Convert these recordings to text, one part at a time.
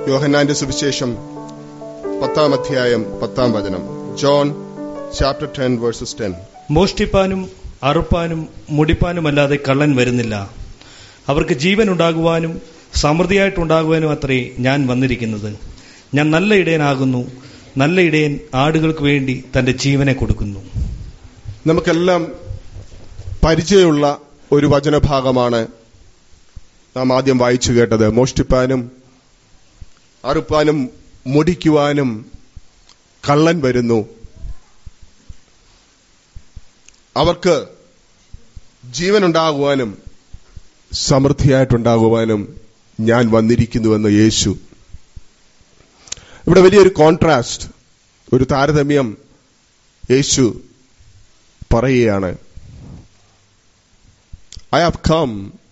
യോഹന്നാന്റെ സുവിശേഷം പത്താം അധ്യായം പത്താം വചനം John chapter ten verses ten മോഷ്ടിപ്പാനും അറുപ്പാനും മുടിപ്പാനുമല്ലാതെ കള്ളൻ വരുന്നില്ല അവർക്ക് ജീവൻ ഉണ്ടാകുവാനും സമൃദ്ധിയായിട്ടുണ്ടാകുവാനും അത്രേ ഞാൻ വന്നിരിക്കുന്നത് ഞാൻ നല്ല ഇടയനാകുന്നു നല്ല ഇടയൻ ആടുകൾക്ക് വേണ്ടി തന്റെ ജീവനെ കൊടുക്കുന്നു നമുക്കെല്ലാം പരിചയമുള്ള ഒരു വചനഭാഗമാണ് നാം ആദ്യം വായിച്ചു കേട്ടത് മോഷ്ടിപ്പാനും അറുപ്പാനും മുടിക്കുവാനും കള്ളൻ വരുന്നു അവർക്ക് ജീവനുണ്ടാകുവാനും സമൃദ്ധിയായിട്ടുണ്ടാകുവാനും ഞാൻ വന്നിരിക്കുന്നുവെന്ന് യേശു ഇവിടെ വലിയൊരു കോൺട്രാസ്റ്റ് ഒരു താരതമ്യം യേശു പറയുകയാണ് I have come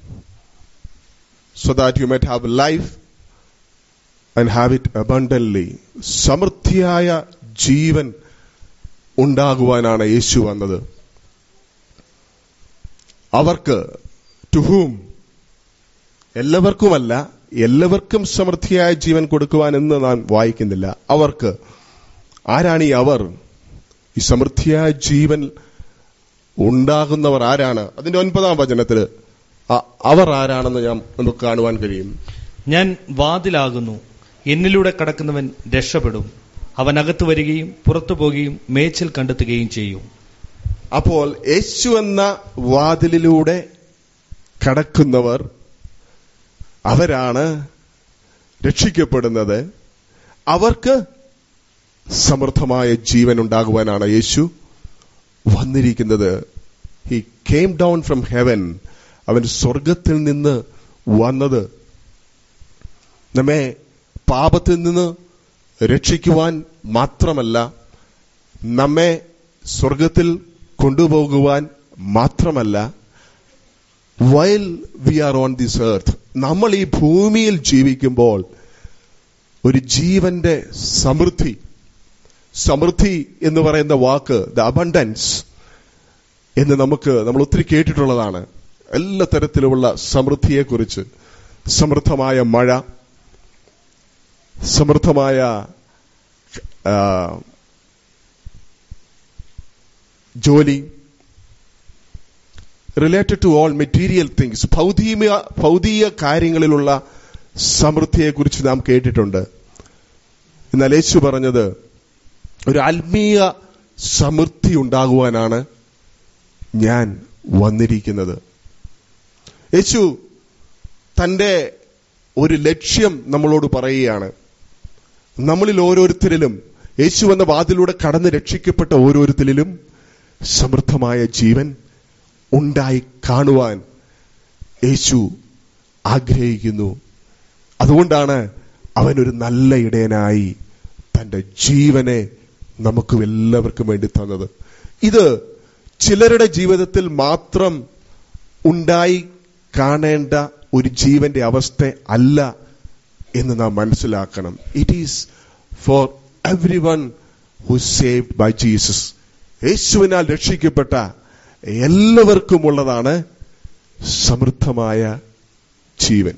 so that you might have life and have it abundantly സമൃദ്ധിയായ ജീവൻ ഉണ്ടാകുവാനാണ് യേശു വന്നത് അവർക്ക് ടു ഹൂം എല്ലാവർക്കുമല്ല എല്ലാവർക്കും സമൃദ്ധിയായ ജീവൻ കൊടുക്കുവാൻ എന്ന് നാം വായിക്കുന്നില്ല അവർക്ക് ആരാണ് ഈ അവർ ഈ സമൃദ്ധിയായ ജീവൻ ഉണ്ടാകുന്നവർ ആരാണ് അതിന്റെ ഒൻപതാം വചനത്തിൽ അവർ ആരാണെന്ന് ഞാൻ നമുക്ക് കാണുവാൻ കഴിയും ഞാൻ വാതിലാകുന്നു എന്നിലൂടെ കടക്കുന്നവൻ രക്ഷപ്പെടും അവൻ അകത്ത് വരികയും പുറത്തു പോകുകയും മേച്ചിൽ കണ്ടെത്തുകയും ചെയ്യും അപ്പോൾ യേശു എന്ന വാതിലിലൂടെ കടക്കുന്നവർ അവരാണ് രക്ഷിക്കപ്പെടുന്നത് അവർക്ക് സമൃദ്ധമായ ജീവൻ ഉണ്ടാകുവാനാണ് യേശു വന്നിരിക്കുന്നത് he came down from heaven അവൻ സ്വർഗത്തിൽ നിന്ന് വന്നത് നമ്മെ പാപത്തിൽ നിന്ന് രക്ഷിക്കുവാൻ മാത്രമല്ല നമ്മെ സ്വർഗത്തിൽ കൊണ്ടുപോകുവാൻ മാത്രമല്ല while we are on this earth നമ്മൾ ഈ ഭൂമിയിൽ ജീവിക്കുമ്പോൾ ഒരു ജീവന്റെ സമൃദ്ധി സമൃദ്ധി എന്ന് പറയുന്ന വാക്ക് ദ അബണ്ടൻസ് എന്ന് നമുക്ക് നമ്മൾ ഒത്തിരി കേട്ടിട്ടുള്ളതാണ് എല്ലാ തരത്തിലുമുള്ള സമൃദ്ധിയെക്കുറിച്ച് സമൃദ്ധമായ മഴ സമൃദ്ധമായ ജോലി related to all material things ഭൗതിക ഭൗതിക കാര്യങ്ങളിലുള്ള സമൃദ്ധിയെക്കുറിച്ച് നാം കേട്ടിട്ടുണ്ട് എന്നാൽ യേശു പറഞ്ഞത് ഒരു ആത്മീയ സമൃദ്ധി ഉണ്ടാകുവാനാണ് ഞാൻ വന്നിരിക്കുന്നത് യേശു തന്റെ ഒരു ലക്ഷ്യം നമ്മളോട് പറയുകയാണ് നമ്മളിൽ ഓരോരുത്തരിലും യേശു എന്ന വാതിലൂടെ കടന്ന് രക്ഷിക്കപ്പെട്ട ഓരോരുത്തരിലും സമൃദ്ധമായ ജീവൻ ഉണ്ടായി കാണുവാൻ യേശു ആഗ്രഹിക്കുന്നു അതുകൊണ്ടാണ് അവൻ ഒരു നല്ല ഇടയനായി തന്റെ ജീവനെ നമുക്ക് എല്ലാവർക്കും വേണ്ടി തന്നത് ഇത് ചിലരുടെ ജീവിതത്തിൽ മാത്രം ഉണ്ടായി കാണേണ്ട ഒരു ജീവന്റെ അവസ്ഥ അല്ല എന്ന് നാം മനസ്സിലാക്കണം it is for everyone who saved by Jesus യേശുവിനാൽ രക്ഷിക്കപ്പെട്ട എല്ലാവർക്കുമുള്ളതാണ് സമൃദ്ധമായ ജീവൻ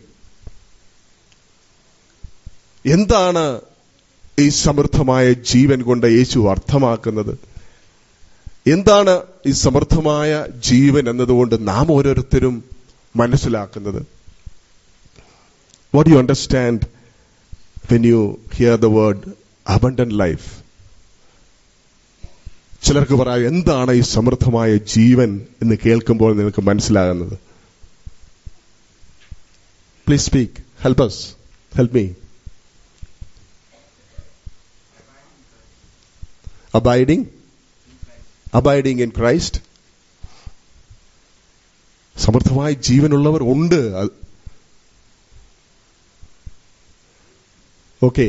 എന്താണ് ഈ സമൃദ്ധമായ ജീവൻ കൊണ്ട് യേശു അർത്ഥമാക്കുന്നത് എന്താണ് ഈ സമൃദ്ധമായ ജീവൻ എന്നതുകൊണ്ട് നാം ഓരോരുത്തരും മനസ്സിലാക്കുന്നത് what you understand when you hear the word abundant life ചിലർക്ക് പറയാം എന്താണ് ഈ സമൃദ്ധമായ ജീവൻ എന്ന് കേൾക്കുമ്പോൾ നിനക്ക് മനസ്സിലാകുന്നത് please speak help us help me abiding abiding in Christ സമൃദ്ധമായ ജീവനുള്ളവർ ഉണ്ട് ഓക്കെ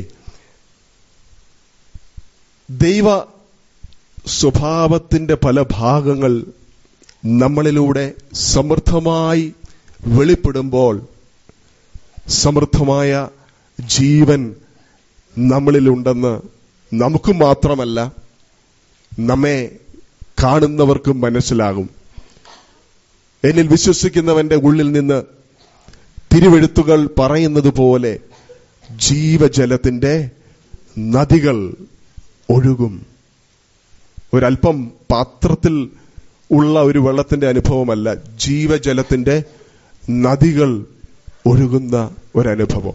ദൈവ സ്വഭാവത്തിന്റെ പല ഭാഗങ്ങൾ നമ്മളിലൂടെ സമൃദ്ധമായി വെളിപ്പെടുമ്പോൾ സമൃദ്ധമായ ജീവൻ നമ്മളിലുണ്ടെന്ന് നമുക്കും മാത്രമല്ല നമ്മെ കാണുന്നവർക്കും മനസ്സിലാകും എന്നിൽ വിശ്വസിക്കുന്നവന്റെ ഉള്ളിൽ നിന്ന് തിരുവെഴുത്തുകൾ പറയുന്നത് പോലെ ജീവജലത്തിന്റെ നദികൾ ഒഴുകും ഒരല്പം പാത്രത്തിൽ ഉള്ള ഒരു വെള്ളത്തിന്റെ അനുഭവമല്ല ജീവജലത്തിന്റെ നദികൾ ഒഴുകുന്ന ഒരനുഭവം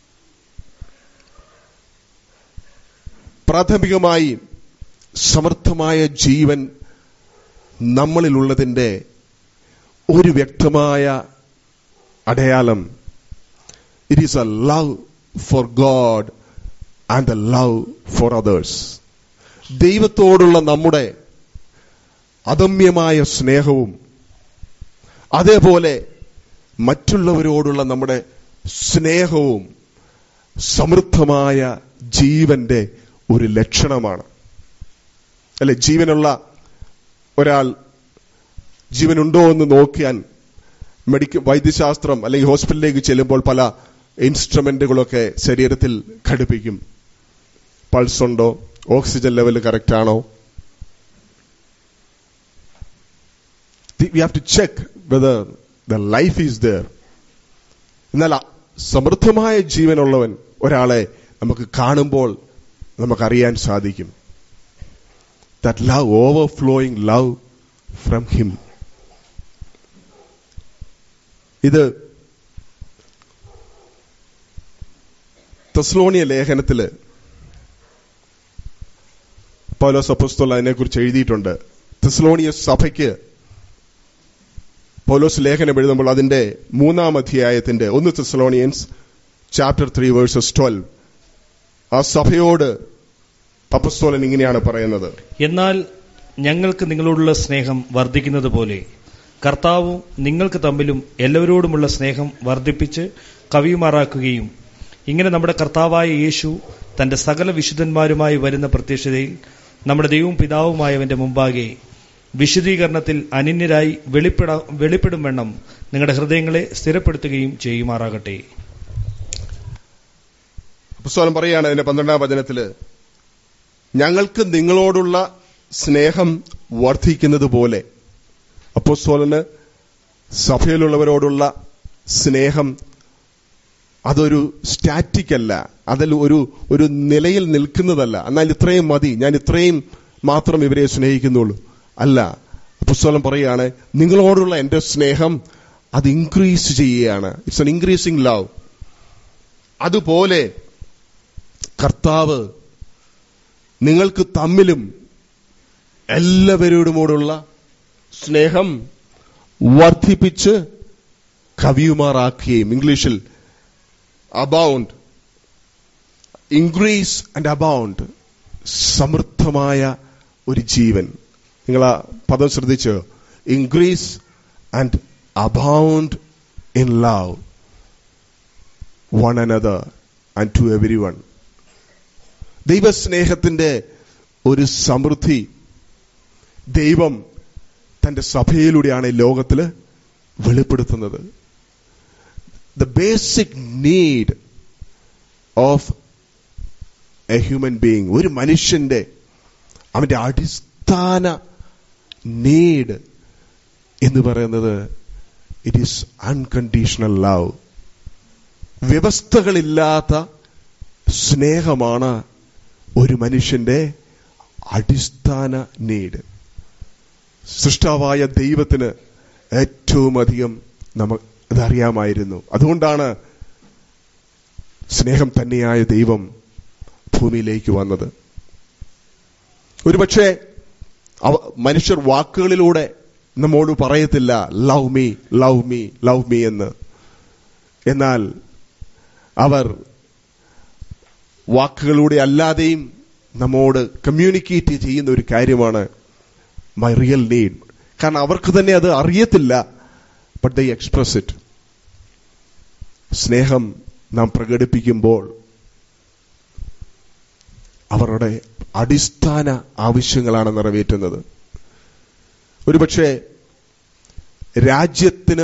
പ്രാഥമികമായി സമർത്ഥമായ ജീവൻ നമ്മളിലുള്ളതിന്റെ ഒരു വ്യക്തമായ അടയാളം it is a love for God and a love for others ദൈവത്തോടുള്ള നമ്മുടെ അദമ്യമായ സ്നേഹവും അതേപോലെ മറ്റുള്ളവരോടുള്ള നമ്മുടെ സ്നേഹവും സമൃദ്ധമായ ജീവന്റെ ഒരു ലക്ഷണമാണ് അല്ലെ ജീവനുള്ള ഒരാൾ ജീവനുണ്ടോ എന്ന് നോക്കിയാൻ മെഡിക്കൽ വൈദ്യശാസ്ത്രം അല്ലെങ്കിൽ ഹോസ്പിറ്റലിലേക്ക് ചെല്ലുമ്പോൾ പല ഇൻസ്ട്രുമെന്റുകളൊക്കെ ശരീരത്തിൽ ഘടിപ്പിക്കും പൾസ് ഉണ്ടോ ഓക്സിജൻ ലെവൽ കറക്റ്റ് ആണോ we have to check whether the life is there എന്നാൽ സമൃദ്ധമായ ജീവനുള്ളവൻ ഒരാളെ നമുക്ക് കാണുമ്പോൾ നമുക്കറിയാൻ സാധിക്കും that love overflowing love from him ഇത് തെസ്ലോണിയ ലേഖനത്തില് പൗലോസ് അപ്പോസ്തോല അതിനെക്കുറിച്ച് എഴുതിയിട്ടുണ്ട് തെസ്ലോണിയ സഭയ്ക്ക് പൗലോസ് ലേഖനം എഴുതുമ്പോൾ അതിന്റെ മൂന്നാം അധ്യായത്തിന്റെ ഒന്ന് Thessalonians chapter three verses twelve ആ സഭയോട് അപ്പസ്തോലൻ ഇങ്ങനെയാണ് പറയുന്നത് എന്നാൽ ഞങ്ങൾക്ക് നിങ്ങളോടുള്ള സ്നേഹം വർദ്ധിക്കുന്നത് പോലെ കർത്താവും നിങ്ങൾക്ക് തമ്മിലും എല്ലാവരോടുമുള്ള സ്നേഹം വർദ്ധിപ്പിച്ച് കവിയുമാറാക്കുകയും ഇങ്ങനെ നമ്മുടെ കർത്താവായ യേശു തന്റെ സകല വിശുദ്ധന്മാരുമായി വരുന്ന പ്രത്യക്ഷതയിൽ നമ്മുടെ ദൈവവും പിതാവുമായവന്റെ മുമ്പാകെ വിശുദ്ധീകരണത്തിൽ അനന്യരായി വെളിപ്പെട വെളിപ്പെടും വണ്ണം നിങ്ങളുടെ ഹൃദയങ്ങളെ സ്ഥിരപ്പെടുത്തുകയും ചെയ്യുമാറാകട്ടെ അപ്പസ്തോലൻ പറയാണ് അതിന്റെ പന്ത്രണ്ടാം വചനത്തില് ഞങ്ങൾക്ക് നിങ്ങളോടുള്ള സ്നേഹം വർദ്ധിക്കുന്നത് പോലെ അപ്പോസ്തോലന് സഭയിലുള്ളവരോടുള്ള സ്നേഹം അതൊരു സ്റ്റാറ്റിക് അല്ല അതിൽ ഒരു ഒരു നിലയിൽ നിൽക്കുന്നതല്ല എന്നാൽ ഇത്രയും മതി ഞാൻ ഇത്രയും മാത്രം ഇവരെ സ്നേഹിക്കുന്നുള്ളൂ അല്ല പുസ്തകം പറയുകയാണ് നിങ്ങളോടുള്ള എന്റെ സ്നേഹം അത് ഇൻക്രീസ് ചെയ്യുകയാണ് ഇറ്റ്സ് എൻ ഇൻക്രീസിംഗ് ലവ് അതുപോലെ കർത്താവ് നിങ്ങൾക്ക് തമ്മിലും എല്ലാവരോടുമോടുള്ള സ്നേഹം വർദ്ധിപ്പിച്ച് കവിയുമാറാക്കുകയും ഇംഗ്ലീഷിൽ അബൗണ്ട് ഇൻക്രീസ് ആൻഡ് അബൗണ്ട് സമൃദ്ധമായ ഒരു ജീവൻ നിങ്ങൾ ആ പദം ശ്രദ്ധിച്ച് increase and abound in love one another and to every one ദൈവസ്നേഹത്തിന്റെ ഒരു സമൃദ്ധി ദൈവം തന്റെ സഭയിലൂടെയാണ് ഈ ലോകത്തിൽ വെളിപ്പെടുത്തുന്നത് the basic need of a human being ഒരു മനുഷ്യന്റെ അവന്റെ അടിസ്ഥാന നീഡ് എന്ന് പറയുന്നത് ഇറ്റ് ഈസ് അൺകണ്ടീഷണൽ ലവ് വ്യവസ്ഥകളില്ലാത്ത സ്നേഹമാണ് ഒരു മനുഷ്യന്റെ അടിസ്ഥാന നീഡ് സൃഷ്ടാവായ ദൈവത്തിന് ഏറ്റവും അധികം നമുക്ക് അതറിയാമായിരുന്നു അതുകൊണ്ടാണ് സ്നേഹം തന്നെയായ ദൈവം ഭൂമിയിലേക്ക് വന്നത് ഒരുപക്ഷെ മനുഷ്യർ വാക്കുകളിലൂടെ നമ്മോട് പറയത്തില്ല love me love me love me എന്ന് എന്നാൽ അവർ വാക്കുകളിലൂടെ അല്ലാതെയും നമ്മോട് കമ്മ്യൂണിക്കേറ്റ് ചെയ്യുന്ന ഒരു കാര്യമാണ് മൈ റിയൽ നീഡ് കാരണം അവർക്ക് തന്നെ അത് അറിയത്തില്ല ബട്ട് ദൈ എക്സ്പ്രസ് ഇറ്റ് സ്നേഹം നാം പ്രകടിപ്പിക്കുമ്പോൾ അവരുടെ അടിസ്ഥാന ആവശ്യങ്ങളാണ് നിറവേറ്റുന്നത് ഒരുപക്ഷെ രാജ്യത്തിന്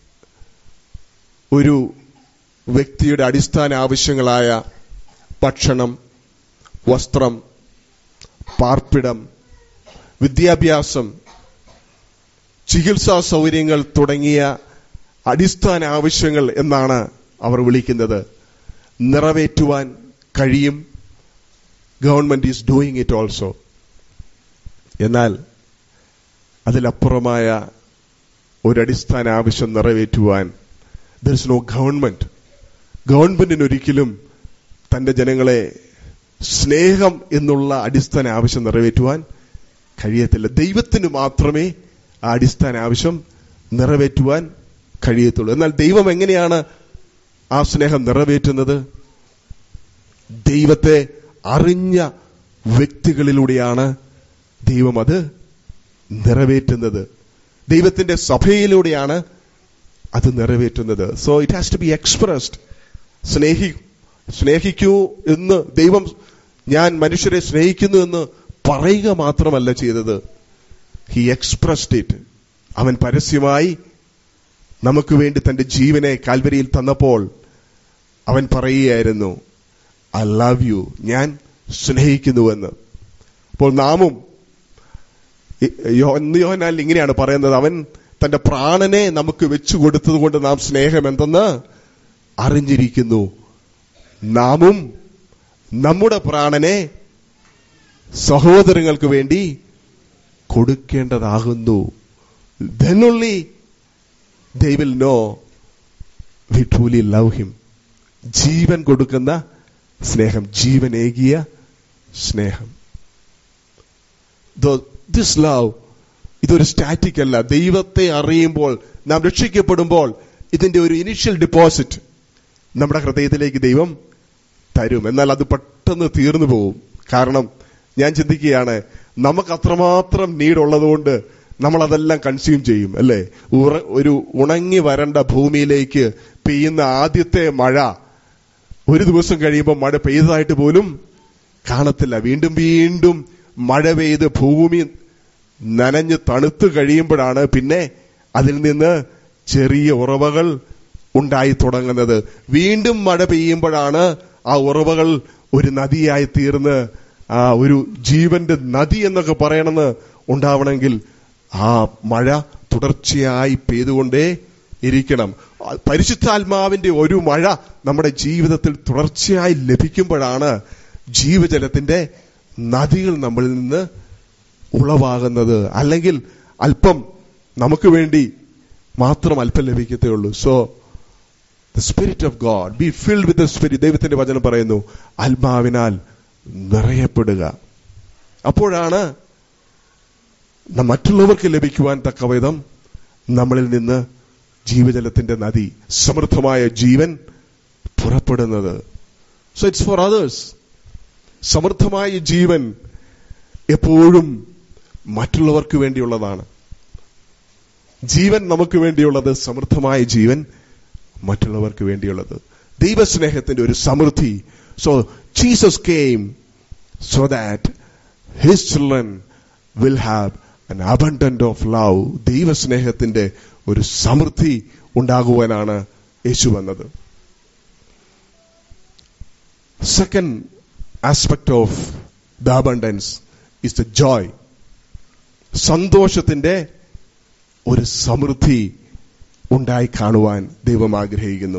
ഒരു വ്യക്തിയുടെ അടിസ്ഥാന ആവശ്യങ്ങളായ ഭക്ഷണം വസ്ത്രം പാർപ്പിടം വിദ്യാഭ്യാസം ചികിത്സാ സൗകര്യങ്ങൾ തുടങ്ങിയ അടിസ്ഥാന ആവശ്യങ്ങൾ എന്നാണ് അവർ വിളിക്കുന്നത് നിറവേറ്റുവാൻ കഴിയും government is doing it also എന്നാൽ അതിലപ്പുറമായ ഒരടിസ്ഥാന ആവശ്യം നിറവേറ്റുവാൻ ദർ ഇസ് നോ ഗവൺമെന്റ് ഗവൺമെന്റിന് ഒരിക്കലും തന്റെ ജനങ്ങളെ സ്നേഹം എന്നുള്ള അടിസ്ഥാന ആവശ്യം നിറവേറ്റുവാൻ കഴിയത്തില്ല ദൈവത്തിന് മാത്രമേ ആ അടിസ്ഥാന ആവശ്യം നിറവേറ്റുവാൻ കഴിയത്തുള്ളൂ എന്നാൽ ദൈവം എങ്ങനെയാണ് ആ സ്നേഹം നിറവേറ്റുന്നത് ദൈവത്തെ അറിഞ്ഞ വ്യക്തികളിലൂടെയാണ് ദൈവം അത് നിറവേറ്റുന്നത് ദൈവത്തിന്റെ സഭയിലൂടെയാണ് അത് നിറവേറ്റുന്നത് so it has to be expressed സ്നേഹി സ്നേഹിക്കൂ എന്ന് ദൈവം ഞാൻ മനുഷ്യരെ സ്നേഹിക്കുന്നു എന്ന് പറയുക മാത്രമല്ല ചെയ്തത് ഹി എക്സ്പ്രസ്ഡ് ഇറ്റ് അവൻ പരസ്യമായി നമുക്ക് വേണ്ടി തന്റെ ജീവനെ കാൽവരിയിൽ തന്നപ്പോൾ അവൻ പറയുകയായിരുന്നു ഐ ലവ് യു ഞാൻ സ്നേഹിക്കുന്നുവെന്ന് അപ്പോൾ നാമും യോഹനാൽ ഇങ്ങനെയാണ് പറയുന്നത് അവൻ തന്റെ പ്രാണനെ നമുക്ക് വെച്ചു കൊടുത്തത് കൊണ്ട് നാം സ്നേഹം എന്തെന്ന് അറിഞ്ഞിരിക്കുന്നു നാമും നമ്മുടെ പ്രാണനെ സഹോദരങ്ങൾക്ക് വേണ്ടി കൊടുക്കേണ്ടതാകുന്നു then only they will know we truly love him ജീവൻ കൊടുക്കുന്ന സ്നേഹം ജീവനേകിയ സ്നേഹം ദിസ് ലവ് ഇതൊരു സ്റ്റാറ്റിക് അല്ല ദൈവത്തെ അറിയുമ്പോൾ നാം രക്ഷിക്കപ്പെടുമ്പോൾ ഇതിന്റെ ഒരു ഇനിഷ്യൽ ഡിപ്പോസിറ്റ് നമ്മുടെ ഹൃദയത്തിലേക്ക് ദൈവം തരും എന്നാൽ അത് പെട്ടെന്ന് തീർന്നു പോകും കാരണം ഞാൻ ചിന്തിക്കുകയാണ് നമുക്ക് അത്രമാത്രം നീടുള്ളതുകൊണ്ട് നമ്മൾ അതെല്ലാം കൺസ്യൂം ചെയ്യും അല്ലെ ഒരു ഉണങ്ങി വരണ്ട ഭൂമിയിലേക്ക് പെയ്യുന്ന ആദ്യത്തെ മഴ ഒരു ദിവസം കഴിയുമ്പോൾ മഴ പെയ്തതായിട്ട് പോലും കാണത്തില്ല വീണ്ടും വീണ്ടും മഴ പെയ്ത് ഭൂമി നനഞ്ഞ് തണുത്തു കഴിയുമ്പോഴാണ് പിന്നെ അതിൽ നിന്ന് ചെറിയ ഉറവകൾ ഉണ്ടായി തുടങ്ങുന്നത് വീണ്ടും മഴ പെയ്യുമ്പോഴാണ് ആ ഉറവകൾ ഒരു നദിയായി തീർന്ന് ആ ഒരു ജീവന്റെ നദി എന്നൊക്കെ പറയണമെന്ന് ഉണ്ടാവണമെങ്കിൽ ആ മഴ തുടർച്ചയായി പെയ്തുകൊണ്ടേ ഇരിക്കണം പരിശുദ്ധാത്മാവിന്റെ ഒരു മഴ നമ്മുടെ ജീവിതത്തിൽ തുടർച്ചയായി ലഭിക്കുമ്പോഴാണ് ജീവജലത്തിന്റെ നദികൾ നമ്മളിൽ നിന്ന് ഉളവാകുന്നത് അല്ലെങ്കിൽ അല്പം നമുക്ക് വേണ്ടി മാത്രം അല്പം ലഭിക്കത്തേ ഉള്ളൂ so the spirit of God be filled with the spirit ദൈവത്തിന്റെ വചനം പറയുന്നു ആത്മാവിനാൽ നിറയപ്പെടുക അപ്പോഴാണ് മറ്റുള്ളവർക്ക് ലഭിക്കുവാൻ തക്കവിധം നമ്മളിൽ നിന്ന് ജീവജലത്തിന്റെ നദി സമൃദ്ധമായ ജീവൻ പുറപ്പെടുന്നത് സോ ഇറ്റ്സ് ഫോർ അതേഴ്സ് സമൃദ്ധമായ ജീവൻ എപ്പോഴും മറ്റുള്ളവർക്ക് വേണ്ടിയുള്ളതാണ് ജീവൻ നമുക്ക് വേണ്ടിയുള്ളത് സമൃദ്ധമായ ജീവൻ മറ്റുള്ളവർക്ക് വേണ്ടിയുള്ളത് ദൈവസ്നേഹത്തിന്റെ ഒരു സമൃദ്ധി so Jesus came so that his children will have an abundant of love ദൈവസ്നേഹത്തിന്റെ ഒരു സമൃദ്ധി ഉണ്ടാകുവാനാണ് യേശു വന്നത് second aspect of the abundance is the joy സന്തോഷത്തിന്റെ ഒരു സമൃദ്ധി ഉണ്ടായി കാണുവാൻ ദൈവം ആഗ്രഹിക്കുന്നു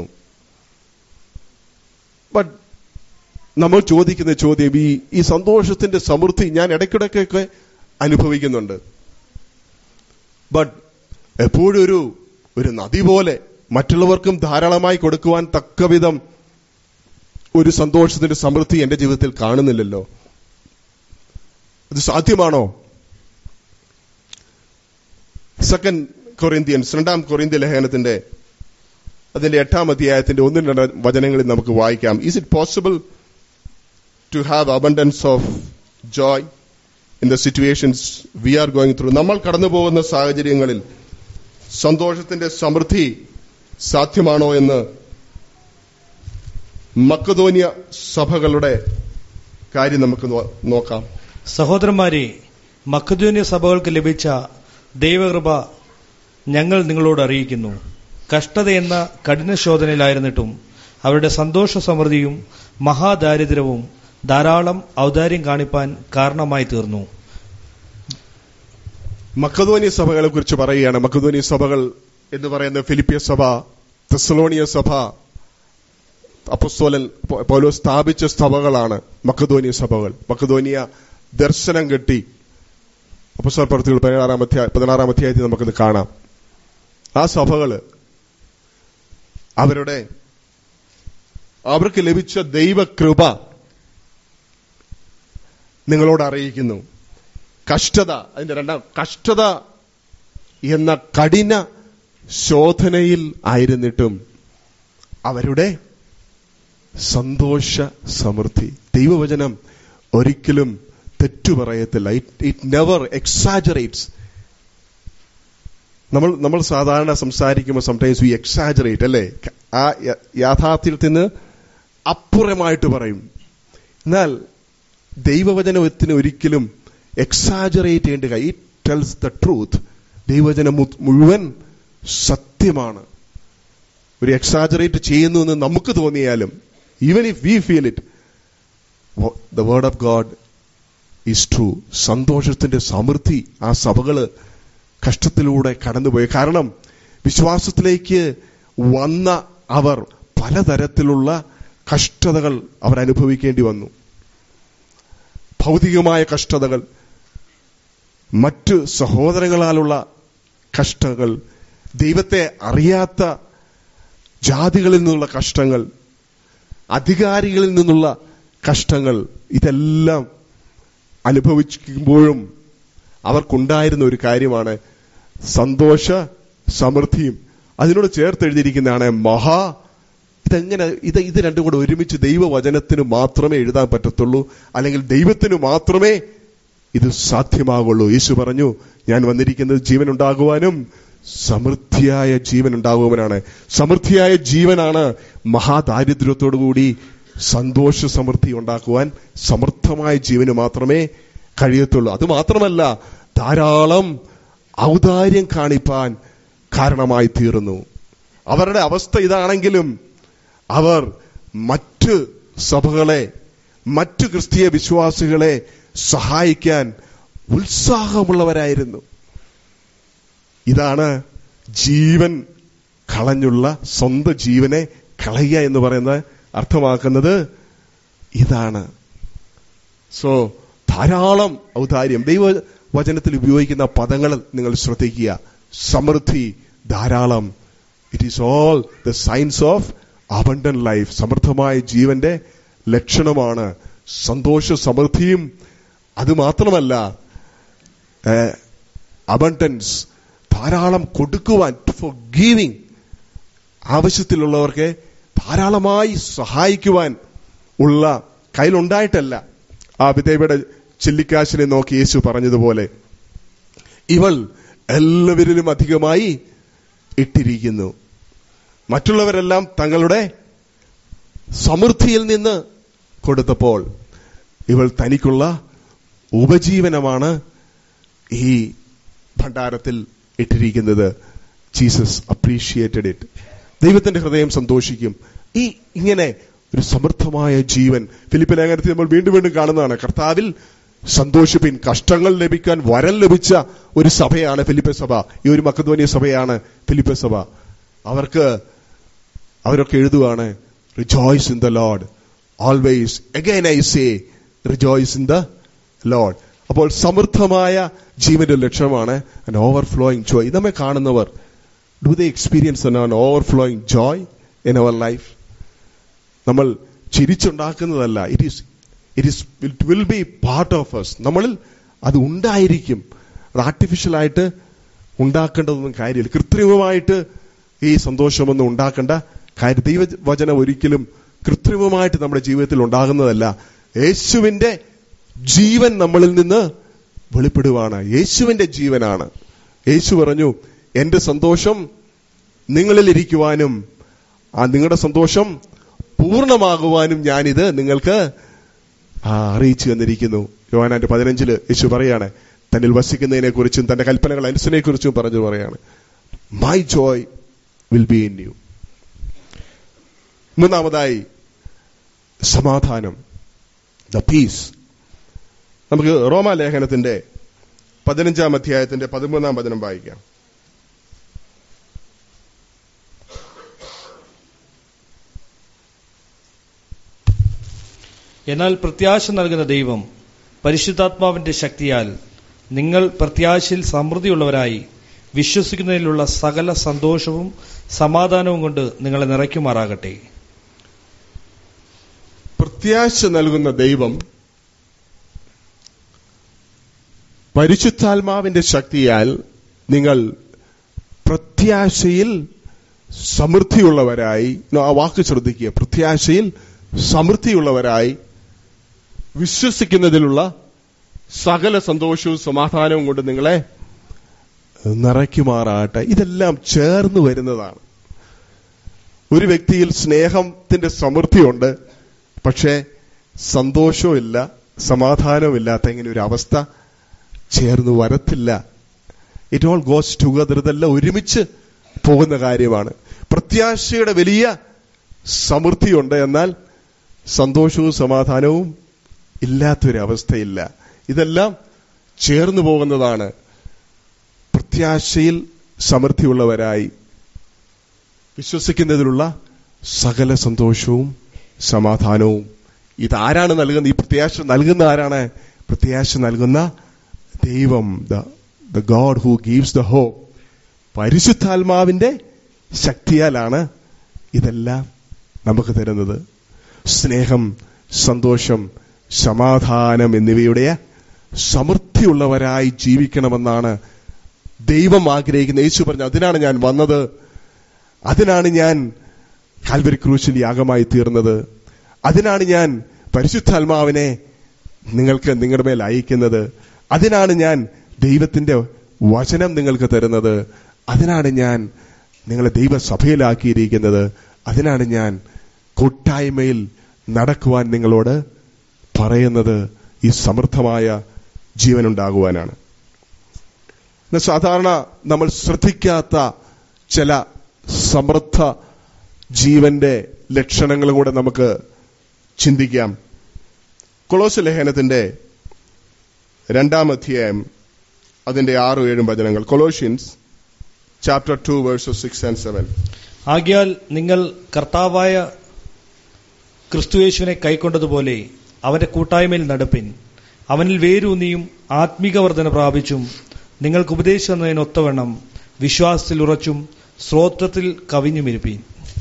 ബട്ട് നമ്മൾ ചോദിക്കുന്ന ചോദ്യം ഈ ഈ സന്തോഷത്തിന്റെ സമൃദ്ധി ഞാൻ ഇടയ്ക്കിടയ്ക്കൊക്കെ അനുഭവിക്കുന്നുണ്ട് ബട്ട് എപ്പോഴും ഒരു ഒരു നദി പോലെ മറ്റുള്ളവർക്കും ധാരാളമായി കൊടുക്കുവാൻ തക്കവിധം ഒരു സന്തോഷത്തിന്റെ സമൃദ്ധി എന്റെ ജീവിതത്തിൽ കാണുന്നില്ലല്ലോ അത് സാധ്യമാണോ സെക്കൻഡ് കൊറിന്ത്യൻസ് രണ്ടാം കൊറിന്ത്യ ലേഖനത്തിന്റെ അതിന്റെ എട്ടാം അധ്യായത്തിന്റെ ഒന്നും രണ്ട് വചനങ്ങളിൽ നമുക്ക് വായിക്കാം is it possible to have abundance of joy in the situations we are going through നമ്മൾ കടന്നു പോകുന്ന സാഹചര്യങ്ങളിൽ സന്തോഷത്തിന്റെ സമൃദ്ധി സാധ്യമാണോ എന്ന് മക്കതോനിയ സഭകളുടെ കാര്യം നമുക്ക് നോക്കാം സഹോദരന്മാരെ മക്കതോന്യ സഭകൾക്ക് ലഭിച്ച ദൈവകൃപ ഞങ്ങൾ നിങ്ങളോട് അറിയിക്കുന്നു കഷ്ടതയെന്ന കഠിന ശോധനയിലായിരുന്നിട്ടും അവരുടെ സന്തോഷ സമൃദ്ധിയും മഹാദാരിദ്ര്യവും ധാരാളം ഔദാര്യം കാണിപ്പാൻ കാരണമായി തീർന്നു മക്കതോനിയ സഭകളെ കുറിച്ച് പറയുകയാണ് മക്കതോനിയ സഭകൾ എന്ന് പറയുന്ന ഫിലിപ്പിയ സഭ തെസലോണിയ സഭ അപ്പസ്തോലൻ പൗ- പൗലോസ് സ്ഥാപിച്ച സഭകളാണ് മക്കധോനിയ സഭകൾ മക്കധോനിയ ദർശനം കെട്ടി അപ്പസ്തോല പ്രവൃത്തികൾ പതിനാറാം അധ്യായ പതിനാറാം അധ്യായത്തിൽ നമുക്കത് കാണാം ആ സഭകള് അവരുടെ അവർക്ക് ലഭിച്ച ദൈവകൃപ നിങ്ങളോട് അറിയിക്കുന്നു കഷ്ടത അതിന്റെ രണ്ടാം കഷ്ടത എന്ന കഠിന ശോധനയിൽ ആയിരുന്നിട്ടും അവരുടെ സന്തോഷ സമൃദ്ധി ദൈവവചനം ഒരിക്കലും തെറ്റു പറയത്തില്ല ഇറ്റ് ഇറ്റ് നെവർ എക്സാജറേറ്റ്സ് നമ്മൾ നമ്മൾ സാധാരണ സംസാരിക്കുമ്പോൾ സംടൈംസ് വി എക്സാജറേറ്റ് അല്ലേ ആ യ- യാഥാർത്ഥ്യത്തിൽ നിന്ന് അപ്പുറമായിട്ട് പറയും എന്നാൽ ദൈവവചനത്തിന് ഒരിക്കലും എക്സാജറേറ്റ് ചെയ്യേണ്ട ഇറ്റ് ടെൽസ് ദ ട്രൂത്ത് ദൈവവചനം മു- മുഴുവൻ സത്യമാണ് ഒരു എക്സാജറേറ്റ് ചെയ്യുന്നു എന്ന് നമുക്ക് തോന്നിയാലും even if we feel it the word of God is true സന്തോഷത്തിന്റെ സമൃദ്ധി ആ സഭകള് കഷ്ടത്തിലൂടെ കടന്നുപോയി കാരണം വിശ്വാസത്തിലേക്ക് വന്ന അവർ പലതരത്തിലുള്ള കഷ്ടതകൾ അവർ അനുഭവിക്കേണ്ടി വന്നു ഭൗതികമായ കഷ്ടതകൾ മറ്റ് സഹോദരങ്ങളാലുള്ള കഷ്ടങ്ങൾ ദൈവത്തെ അറിയാത്ത ജാതികളിൽ നിന്നുള്ള കഷ്ടങ്ങൾ അധികാരികളിൽ നിന്നുള്ള കഷ്ടങ്ങൾ ഇതെല്ലാം അനുഭവിക്കുമ്പോഴും അവർക്കുണ്ടായിരുന്ന ഒരു കാര്യമാണ് സന്തോഷ സമൃദ്ധിയും അതിനോട് ചേർത്ത് എഴുതിയിരിക്കുന്നതാണ് മഹാ ഇതെങ്ങനെ ഇത് ഇത് രണ്ടും കൂടെ ഒരുമിച്ച് ദൈവവചനത്തിന് മാത്രമേ എഴുതാൻ പറ്റത്തുള്ളൂ അല്ലെങ്കിൽ ദൈവത്തിന് മാത്രമേ ഇത് സാധ്യമാകുള്ളൂ യേശു പറഞ്ഞു ഞാൻ വന്നിരിക്കുന്നത് ജീവൻ ഉണ്ടാകുവാനും സമൃദ്ധിയായ ജീവൻ ഉണ്ടാകുവാനാണ് സമൃദ്ധിയായ ജീവനാണ് മഹാദാരിദ്ര്യത്തോടുകൂടി സന്തോഷ സമൃദ്ധി ഉണ്ടാക്കുവാൻ സമർത്ഥമായ ജീവന് മാത്രമേ കഴിയത്തുള്ളൂ അത് മാത്രമല്ല ധാരാളം ഔദാര്യം കാണിപ്പാൻ കാരണമായി തീർന്നു അവരുടെ അവസ്ഥ ഇതാണെങ്കിലും അവർ മറ്റ് സഭകളെ മറ്റു ക്രിസ്തീയ വിശ്വാസികളെ സഹായിക്കാൻ ഉത്സാഹമുള്ളവരായിരുന്നു ഇതാണ് ജീവൻ കളഞ്ഞുള്ള സ്വന്തം ജീവനെ കളയുക എന്ന് പറയുന്നത് അർത്ഥമാക്കുന്നത് ഇതാണ് സോ ധാരാളം ഔദാര്യം ദൈവ വചനത്തിൽ ഉപയോഗിക്കുന്ന പദങ്ങൾ നിങ്ങൾ ശ്രദ്ധിക്കുക സമൃദ്ധി ധാരാളം it is all the science of abundant life സമൃദ്ധമായ ജീവന്റെ ലക്ഷണമാണ് സന്തോഷ സമൃദ്ധിയും അത് മാത്രമല്ല അബണ്ടൻസ് ധാരാളം കൊടുക്കുവാൻ ഫോർ ഗീവിംഗ് ആവശ്യത്തിലുള്ളവർക്ക് ധാരാളമായി സഹായിക്കുവാൻ ഉള്ള കയ്യിലുണ്ടായിട്ടല്ല ആ വിധേവയുടെ ചില്ലിക്കാശിനെ നോക്കി യേശു പറഞ്ഞതുപോലെ ഇവൾ എല്ലാവരിലും അധികമായി ഇട്ടിരിക്കുന്നു മറ്റുള്ളവരെല്ലാം തങ്ങളുടെ സമൃദ്ധിയിൽ നിന്ന് കൊടുത്തപ്പോൾ ഇവൾ തനിക്കുള്ള ഉപജീവനമാണ് ഈ ഭണ്ഡാരത്തിൽ ഇട്ടിരിക്കുന്നത് ജീസസ് അപ്രീഷിയേറ്റഡ് ഇറ്റ് ദൈവത്തിന്റെ ഹൃദയം സന്തോഷിക്കും ഈ ഇങ്ങനെ ഒരു സമൃദ്ധമായ ജീവൻ ഫിലിപ്പ് ലേഖനത്തിൽ നമ്മൾ വീണ്ടും വീണ്ടും കാണുന്നതാണ് കർത്താവിൽ സന്തോഷിപ്പിൻ കഷ്ടങ്ങൾ ലഭിക്കാൻ വരം ലഭിച്ച ഒരു സഭയാണ് ഫിലിപ്പ സഭ ഈ ഒരു മക്കധ്വനിയ സഭയാണ് ഫിലിപ്പ സഭ അവർക്ക് അവരൊക്കെ എഴുതുവാണ് rejoice in the lord always again I say rejoice in the lord അപ്പോൾ സമൃദ്ധമായ ജീവന്റെ ലക്ഷ്യമാണ് an ഓവർഫ്ലോയിങ് ജോയ് നമ്മെ കാണുന്നവർ do the experience an overflowing joy in our life നമ്മൾ ചിരിച്ചുണ്ടാക്കുന്നതല്ല it is it is it will be part of us നമ്മളിൽ അത് ഉണ്ടായിരിക്കും അത് ആർട്ടിഫിഷ്യലായിട്ട് ഉണ്ടാക്കേണ്ടതൊന്നും കാര്യമില്ല കൃത്രിമമായിട്ട് ഈ സന്തോഷമൊന്നും ഉണ്ടാക്കേണ്ട കാര്യം ദൈവവചനം ഒരിക്കലും കൃത്രിമമായിട്ട് നമ്മുടെ ജീവിതത്തിൽ ഉണ്ടാകുന്നതല്ല യേശുവിന്റെ ജീവൻ നമ്മളിൽ നിന്ന് വെളിപ്പെടുവാണ് യേശുവിന്റെ ജീവനാണ് യേശു പറഞ്ഞു എന്റെ സന്തോഷം നിങ്ങളിൽ ഇരിക്കുവാനും ആ നിങ്ങളുടെ സന്തോഷം പൂർണ്ണമാകുവാനും ഞാനിത് നിങ്ങൾക്ക് ആ അറിയിച്ചു തന്നിരിക്കുന്നു യോഹനാന്റെ പതിനഞ്ചില് യേശു പറയാണ് തന്നിൽ വസിക്കുന്നതിനെ കുറിച്ചും തന്റെ കൽപ്പനകൾ അനുസരിനെ കുറിച്ചും പറഞ്ഞു പറയാണ് my joy will be in you മൂന്നാമതായി സമാധാനം ദ പീസ് നമുക്ക് റോമാലേഖനത്തിന്റെ പതിനഞ്ചാം അധ്യായത്തിന്റെ പതിമൂന്നാം വചനം വായിക്കാം എന്നാൽ പ്രത്യാശ നൽകുന്ന ദൈവം പരിശുദ്ധാത്മാവിന്റെ ശക്തിയാൽ നിങ്ങൾ പ്രത്യാശയിൽ സമൃദ്ധിയുള്ളവരായി വിശ്വസിക്കുന്നതിലുള്ള സകല സന്തോഷവും സമാധാനവും കൊണ്ട് നിങ്ങളെ നിറയ്ക്കുമാറാകട്ടെ പ്രത്യാശ നൽകുന്ന ദൈവം പരിശുദ്ധാത്മാവിന്റെ ശക്തിയാൽ നിങ്ങൾ പ്രത്യാശയിൽ സമൃദ്ധിയുള്ളവരായി നോ, ആ വാക്ക് ശ്രദ്ധിക്കുക പ്രത്യാശയിൽ സമൃദ്ധിയുള്ളവരായി വിശ്വസിക്കുന്നതിലുള്ള സകല സന്തോഷവും സമാധാനവും കൊണ്ട് നിങ്ങളെ നിറയ്ക്കുമാറാട്ടെ ഇതെല്ലാം ചേർന്ന് വരുന്നതാണ് ഒരു വ്യക്തിയിൽ സ്നേഹത്തിന്റെ സമൃദ്ധിയുണ്ട് പക്ഷേ സന്തോഷവുമില്ല സമാധാനവുമില്ലാത്ത ഇങ്ങനെ ഒരു അവസ്ഥ ചേർന്ന് വരത്തില്ല ഇറ്റ് ഓൾ ഗോസ് ടുഗദർ ഇതെല്ലാം ഒരുമിച്ച് പോകുന്ന കാര്യമാണ് പ്രത്യാശയുടെ വലിയ സമൃദ്ധിയുണ്ട് എന്നാൽ സന്തോഷവും സമാധാനവും ഇല്ലാത്തൊരവസ്ഥയില്ല ഇതെല്ലാം ചേർന്ന് പോകുന്നതാണ് പ്രത്യാശയിൽ സമൃദ്ധിയുള്ളവരായി വിശ്വസിക്കുന്നതിലുള്ള സകല സന്തോഷവും സമാധാനവും ഇതാരാണ് നൽകുന്നത് ഈ പ്രത്യാശ നൽകുന്ന ആരാണ് പ്രത്യാശ നൽകുന്ന ദൈവം the God who gives the hope പരിശുദ്ധാത്മാവിന്റെ ശക്തിയാലാണ് ഇതെല്ലാം നമുക്ക് തരുന്നത് സ്നേഹം സന്തോഷം സമാധാനം എന്നിവയുടെ സമൃദ്ധിയുള്ളവരായി ജീവിക്കണമെന്നാണ് ദൈവം ആഗ്രഹിക്കുന്നത് യേശു പറഞ്ഞു അതിനാണ് ഞാൻ വന്നത് അതിനാണ് ഞാൻ കാൽവരി ക്രൂശിൽ യാഗമായി തീർന്നത് അതിനാണ് ഞാൻ പരിശുദ്ധാത്മാവിനെ നിങ്ങൾക്ക് നിങ്ങളുടെ മേൽ അയക്കുന്നത് അതിനാണ് ഞാൻ ദൈവത്തിന്റെ വചനം നിങ്ങൾക്ക് തരുന്നത് അതിനാണ് ഞാൻ നിങ്ങളെ ദൈവസഭയിലാക്കിയിരിക്കുന്നത് അതിനാണ് ഞാൻ കൂട്ടായ്മയിൽ നടക്കുവാൻ നിങ്ങളോട് പറയുന്നത് ഈ സമൃദ്ധമായ ജീവനുണ്ടാകുവാനാണ് എന്നാൽ സാധാരണ നമ്മൾ ശ്രദ്ധിക്കാത്ത ചില സമൃദ്ധ ജീവന്റെ ലക്ഷണങ്ങൾ കൂടെ നമുക്ക് ചിന്തിക്കാം കൊളോസ് ലേഖനത്തിന്റെ രണ്ടാം അധ്യായം അതിന്റെ ആറും ഏഴും വചനങ്ങൾ Colossians chapter two verses six and seven ആകിയാൽ നിങ്ങൾ കർത്താവായ ക്രിസ്തുയേശുവിനെ കൈക്കൊണ്ടതുപോലെ അവന്റെ കൂട്ടായ്മയിൽ നടപ്പിൻ അവനിൽ വേരൂന്നിയും ആത്മീക വർധന പ്രാപിച്ചും നിങ്ങൾക്ക് ഉപദേശം എന്നതിനൊത്തവണ്ണം വിശ്വാസത്തിൽ ഉറച്ചും സ്രോത്രത്തിൽ കവിഞ്ഞുമിരുപ്പീൻ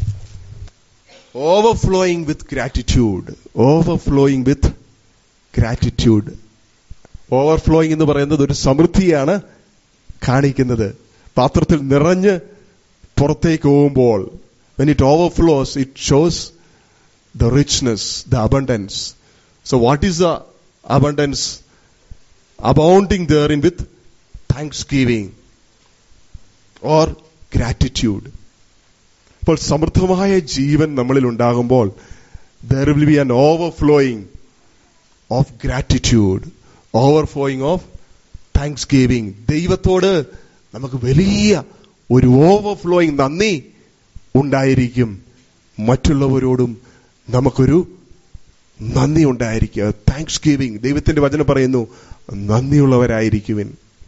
overflowing with gratitude overflowing with gratitude overflowing എന്ന് പറയുന്നത് ഒരു സമൃദ്ധിയാണ് കാണിക്കുന്നത് പാത്രത്തിൽ നിറഞ്ഞ് പുറത്തേക്ക് പോകുമ്പോൾ when it overflows it shows the richness, the abundance. So what is the abundance? Abounding therein with thanksgiving or gratitude. ഇപ്പോൾ സമൃദ്ധമായ ജീവൻ നമ്മളിൽ ഉണ്ടാകുമ്പോൾ there will be an overflowing of gratitude overflowing of thanksgiving ദൈവത്തോട് നമുക്ക് വലിയ ഒരു overflowing നന്ദി ഉണ്ടായിരിക്കും മറ്റുള്ളവരോടും നമുക്കൊരു നന്ദി ഉണ്ടായിരിക്കുക താങ്ക്സ് ഗിവിംഗ് ദൈവത്തിന്റെ വചനം പറയുന്നു നന്ദിയുള്ളവരായിരിക്കുവിൻ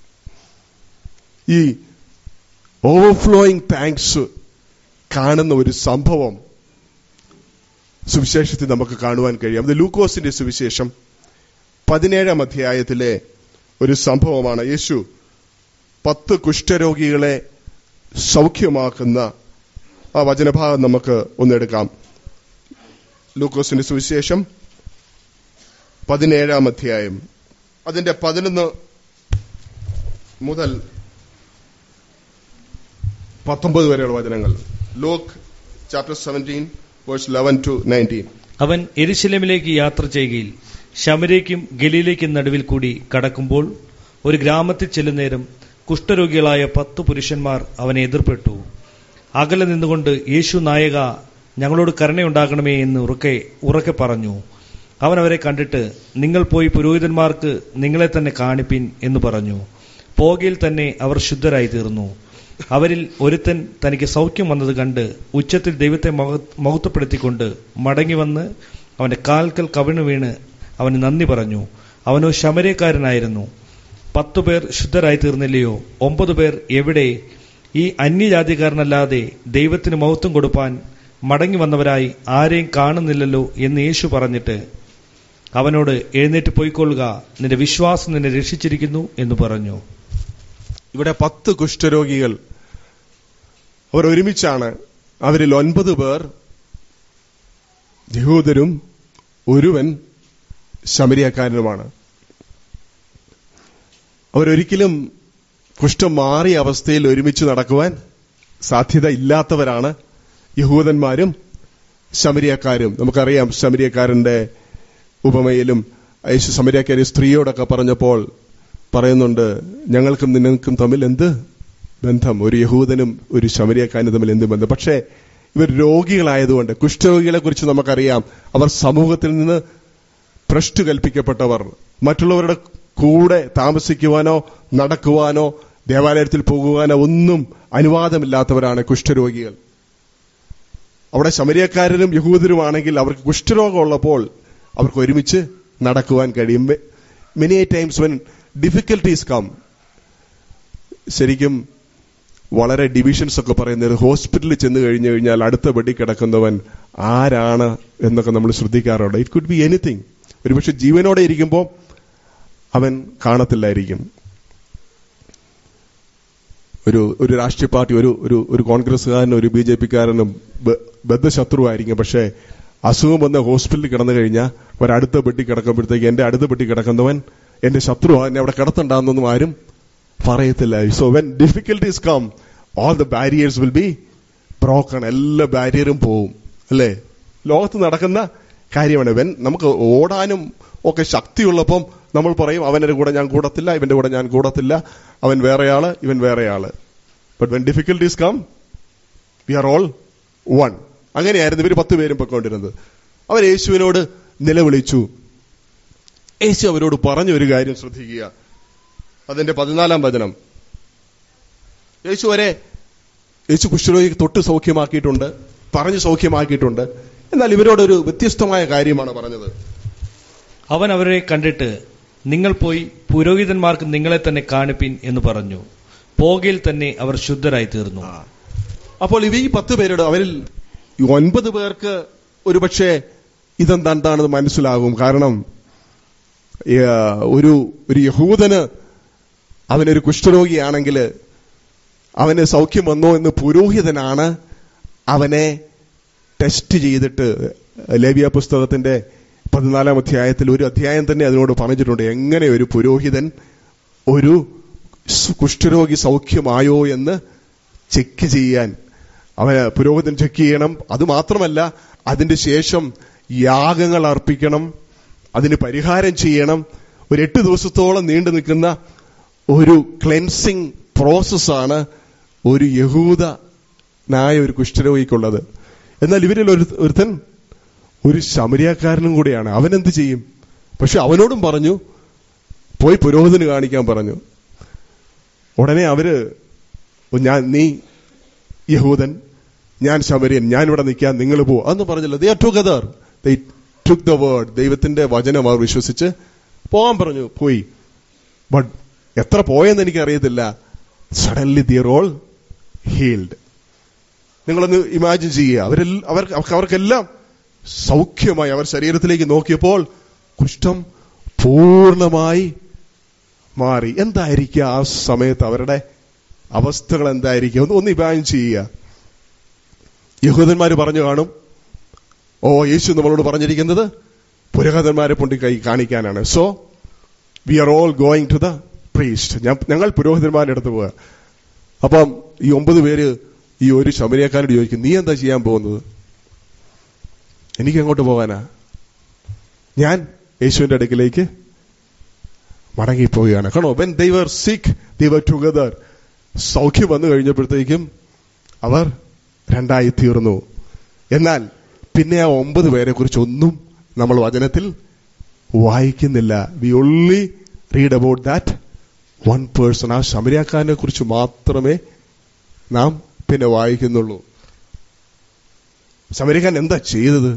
ഈ ഓവർഫ്ലോയിങ് താങ്ക്സ് കാണുന്ന ഒരു സംഭവം സുവിശേഷത്തിൽ നമുക്ക് കാണുവാൻ കഴിയും അത് ലൂക്കോസിന്റെ സുവിശേഷം പതിനേഴാം അധ്യായത്തിലെ ഒരു സംഭവമാണ് യേശു പത്ത് കുഷ്ഠരോഗികളെ സൗഖ്യമാക്കുന്ന ആ വചനഭാഗം നമുക്ക് ഒന്നെടുക്കാം ലൂക്കോസിന്റെ സുവിശേഷം പതിനേഴാം അധ്യായം അതിന്റെ പതിനൊന്ന് മുതൽ പത്തൊമ്പത് വരെയുള്ള വചനങ്ങൾ Luke chapter seventeen verse eleven to nineteen അവൻ എരിശിലമിലേക്ക് യാത്ര ചെയ്യുകയിൽ ശമരയ്ക്കും ഗലീലയ്ക്കും നടുവിൽ കൂടി കടക്കുമ്പോൾ ഒരു ഗ്രാമത്തിൽ ചെല്ലുന്നേരം കുഷ്ഠരോഗികളായ പത്ത് പുരുഷന്മാർ അവനെ എതിർപ്പെട്ടു അകലെ നിന്നുകൊണ്ട് യേശു നായക ഞങ്ങളോട് കരുണയുണ്ടാകണമേ എന്ന് ഉറക്കെ ഉറക്കെ പറഞ്ഞു അവൻ അവരെ കണ്ടിട്ട് നിങ്ങൾ പോയി പുരോഹിതന്മാർക്ക് നിങ്ങളെ തന്നെ കാണിപ്പിൻ എന്ന് പറഞ്ഞു പോകയിൽ തന്നെ അവർ ശുദ്ധരായി തീർന്നു അവരിൽ ഒരുത്തൻ തനിക്ക് സൗഖ്യം വന്നത് കണ്ട് ഉച്ചത്തിൽ ദൈവത്തെ മഹ- മഹത്വപ്പെടുത്തിക്കൊണ്ട് മടങ്ങി വന്ന് അവന്റെ കാൽക്കൽ കവിണ് വീണ് അവന് നന്ദി പറഞ്ഞു അവനോ ശമരക്കാരനായിരുന്നു പത്തു പേർ ശുദ്ധരായി തീർന്നില്ലയോ ഒമ്പത് പേർ എവിടെ ഈ അന്യജാതിക്കാരനല്ലാതെ ദൈവത്തിന് മഹത്വം കൊടുപ്പാൻ മടങ്ങി വന്നവരായി ആരെയും കാണുന്നില്ലല്ലോ എന്ന് യേശു പറഞ്ഞിട്ട് അവനോട് എഴുന്നേറ്റ് പോയിക്കൊള്ളുക നിന്റെ വിശ്വാസം നിന്നെ രക്ഷിച്ചിരിക്കുന്നു എന്ന് പറഞ്ഞു ഇവിടെ പത്ത് കുഷ്ഠരോഗികൾ അവർ ഒരുമിച്ചാണ് അവരിൽ ഒൻപത് പേർ യഹൂദരും ഒരുവൻ ശമരിയക്കാരനുമാണ് അവരൊരിക്കലും കുഷ്ഠം മാറിയ അവസ്ഥയിൽ ഒരുമിച്ച് നടക്കുവാൻ സാധ്യത ഇല്ലാത്തവരാണ് യഹൂദന്മാരും ശമരിയക്കാരും നമുക്കറിയാം ശമരിയക്കാരന്റെ ഉപമയിലും യേശു ശമരിയക്കാരി സ്ത്രീയോടൊക്കെ പറഞ്ഞപ്പോൾ പറയുന്നുണ്ട് ഞങ്ങൾക്കും നിങ്ങൾക്കും തമ്മിൽ എന്ത് ബന്ധം ഒരു യഹൂദനും ഒരു ശമരിയക്കാരനും തമ്മിൽ എന്ത് ബന്ധം പക്ഷേ ഇവർ രോഗികളായതുകൊണ്ട് കുഷ്ഠരോഗികളെ കുറിച്ച് നമുക്കറിയാം അവർ സമൂഹത്തിൽ നിന്ന് ഭ്രഷ്ട് കൽപ്പിക്കപ്പെട്ടവർ മറ്റുള്ളവരുടെ കൂടെ താമസിക്കുവാനോ നടക്കുവാനോ ദേവാലയത്തിൽ പോകുവാനോ ഒന്നും അനുവാദമില്ലാത്തവരാണ് കുഷ്ഠരോഗികൾ അവിടെ ശമരിയക്കാരനും യഹൂദരുമാണെങ്കിൽ അവർക്ക് കുഷ്ഠരോഗം ഉള്ളപ്പോൾ അവർക്ക് ഒരുമിച്ച് നടക്കുവാൻ കഴിയും many times when difficulties come ശരിക്കും വളരെ ഡിവിഷൻസ് ഒക്കെ പറയുന്നത് ഹോസ്പിറ്റലിൽ ചെന്ന് കഴിഞ്ഞു കഴിഞ്ഞാൽ അടുത്ത ബെഡിൽ കിടക്കുന്നവൻ ആരാണ് എന്നൊക്കെ നമ്മൾ ശ്രദ്ധിക്കാറുണ്ട് ഇറ്റ് കുഡ് ബി എനിത്തിങ് ഒരുപക്ഷെ ജീവനോടെ ഇരിക്കുമ്പോൾ അവൻ കാണത്തില്ലായിരിക്കും ഒരു ഒരു രാഷ്ട്രീയ പാർട്ടി ഒരു ഒരു ഒരു കോൺഗ്രസ്സുകാരനും ഒരു ബി ജെ പിക്കാരനും ബദ്ധശത്രുവായിരിക്കും പക്ഷേ അസുഖം വന്ന് ഹോസ്പിറ്റലിൽ കിടന്നു കഴിഞ്ഞാൽ ഒരടുത്ത പെട്ടി കിടക്കുമ്പോഴത്തേക്ക് എന്റെ അടുത്ത പെട്ടി കിടക്കുന്നവൻ എന്റെ ശത്രു എന്നെ അവിടെ കിടത്തണ്ടെന്നൊന്നും ആരും പറയത്തില്ല so when difficulties come all the barriers will be broken എല്ലാ ബാരിയറും പോവും അല്ലേ ലോകത്ത് നടക്കുന്ന കാര്യമാണ് വെൻ നമുക്ക് ഓടാനും ഒക്കെ ശക്തിയുള്ളപ്പം നമ്മൾ പറയും അവന്റെ കൂടെ ഞാൻ കൂടത്തില്ല ഇവന്റെ കൂടെ ഞാൻ കൂടത്തില്ല അവൻ വേറെയാള് ഇവൻ വേറെയാള് but when difficulties come we are all one അങ്ങനെയായിരുന്നു ഇവർ പത്ത് പേരും പൊയ്ക്കൊണ്ടിരുന്നത് അവർ യേശുവിനോട് നിലവിളിച്ചു യേശു അവരോട് പറഞ്ഞ ഒരു കാര്യം ശ്രദ്ധിക്കുക അതിന്റെ പതിനാലാം വചനം യേശു വരെ യേശു കുഷ്ഠരോഗിക്ക് തൊട്ട് സൗഖ്യമാക്കിയിട്ടുണ്ട് പറഞ്ഞ് സൗഖ്യമാക്കിയിട്ടുണ്ട് എന്നാൽ ഇവരോടൊരു വ്യത്യസ്തമായ കാര്യമാണ് പറഞ്ഞത് അവൻ അവരെ കണ്ടിട്ട് നിങ്ങൾ പോയി പുരോഹിതന്മാർക്ക് നിങ്ങളെ തന്നെ കാണിപ്പിൻ എന്ന് പറഞ്ഞു പോകയിൽ തന്നെ അവർ ശുദ്ധരായി തീർന്നു അപ്പോൾ ഇവ ഈ പത്ത് പേരോട് അവരിൽ ഈ ഒൻപത് പേർക്ക് ഒരുപക്ഷെ ഇതെന്താണെന്ന് മനസ്സിലാകും കാരണം ഏ, ഒരു ഒരു യഹൂദന് അവനൊരു കുഷ്ഠരോഗിയാണെങ്കിൽ അവന് സൗഖ്യം വന്നോ എന്ന് പുരോഹിതനാണ് അവനെ ടെസ്റ്റ് ചെയ്തിട്ട് ലേബിയ പുസ്തകത്തിന്റെ പതിനാലാം അധ്യായത്തിൽ ഒരു അധ്യായം തന്നെ അതിനോട് പറഞ്ഞിട്ടുണ്ട് എങ്ങനെ ഒരു പുരോഹിതൻ ഒരു സ് കുഷ്ഠരോഗി സൗഖ്യമായോ എന്ന് ചെക്ക് ചെയ്യാൻ അവന് പുരോഹിതൻ ചെക്ക് ചെയ്യണം അത് മാത്രമല്ല അതിന്റെ ശേഷം യാഗങ്ങൾ അർപ്പിക്കണം അതിന് പരിഹാരം ചെയ്യണം ഒരു എട്ട് ദിവസത്തോളം നീണ്ടു നിൽക്കുന്ന ഒരു ക്ലെൻസിങ് പ്രോസസ്സാണ് ഒരു യഹൂദനായ ഒരു കുഷ്ഠരോഗിക്കുള്ളത് എന്നാൽ ഇവരിൽ ഒരു ഒരുത്തൻ ഒരു ശമരിയാക്കാരനും കൂടെയാണ് അവൻ എന്ത് ചെയ്യും പക്ഷെ അവനോടും പറഞ്ഞു പോയി പുരോഹിതന് കാണിക്കാൻ പറഞ്ഞു ഉടനെ അവര് ഞാൻ നീ യഹൂദൻ ഞാൻ ശമരിയൻ ഞാൻ ഇവിടെ നിൽക്കാൻ നിങ്ങൾ പോ അതൊന്നും പറഞ്ഞില്ല they are together they took the word ദൈവത്തിന്റെ വചനം അവർ വിശ്വസിച്ച് പോകാൻ പറഞ്ഞു പോയി ബട്ട് എത്ര പോയെന്ന് എനിക്ക് അറിയത്തില്ല സഡൻലി ദിയർ ഓൾ ഹീൽഡ് നിങ്ങളൊന്ന് ഇമാജിൻ ചെയ്യുക അവരെല്ലാം അവർക്ക് അവർക്കെല്ലാം സൗഖ്യമായി അവർ ശരീരത്തിലേക്ക് നോക്കിയപ്പോൾ കുഷ്ഠം പൂർണ്ണമായി മാറി എന്തായിരിക്കുക ആ സമയത്ത് അവരുടെ അവസ്ഥകൾ എന്തായിരിക്കും ഒന്ന് ഒന്ന് ഇമാജിൻ ചെയ്യുക യഹൂദന്മാര് പറഞ്ഞു കാണും ഓ യേശു നമ്മളോട് പറഞ്ഞിരിക്കുന്നത് പുരോഹിതന്മാരെ പൊണ്ടി കൈ കാണിക്കാനാണ് so we are all going to the priest ഞങ്ങൾ പുരോഹിതന്മാരുടെ അടുത്ത് പോവുക അപ്പം ഈ ഒമ്പത് പേര് ഈ ഒരു ശബരിയക്കാരോട് ചോദിക്കും നീ എന്താ ചെയ്യാൻ പോകുന്നത് എനിക്ക് എങ്ങോട്ട് പോകാനാ ഞാൻ യേശുവിന്റെ അടുക്കിലേക്ക് മടങ്ങിപ്പോവുകയാണ് കാണോ വെൻ ദൈവർ സിക്ക് ദൈവർ ടുഗദർ സൗഖ്യം വന്നു കഴിഞ്ഞപ്പോഴത്തേക്കും അവർ രണ്ടായി തീർന്നു എന്നാൽ പിന്നെ ആ ഒമ്പത് പേരെ കുറിച്ച് ഒന്നും നമ്മൾ വചനത്തിൽ വായിക്കുന്നില്ല we only read about that one person ആ ശമരിയാക്കാരനെ കുറിച്ച് മാത്രമേ നാം പിന്നെ വായിക്കുന്നുള്ളൂ ശമരിക്കാൻ എന്താ ചെയ്തത്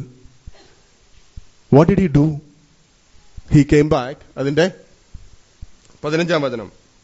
what did he do he came back അതിന്റെ പതിനഞ്ചാം വചനം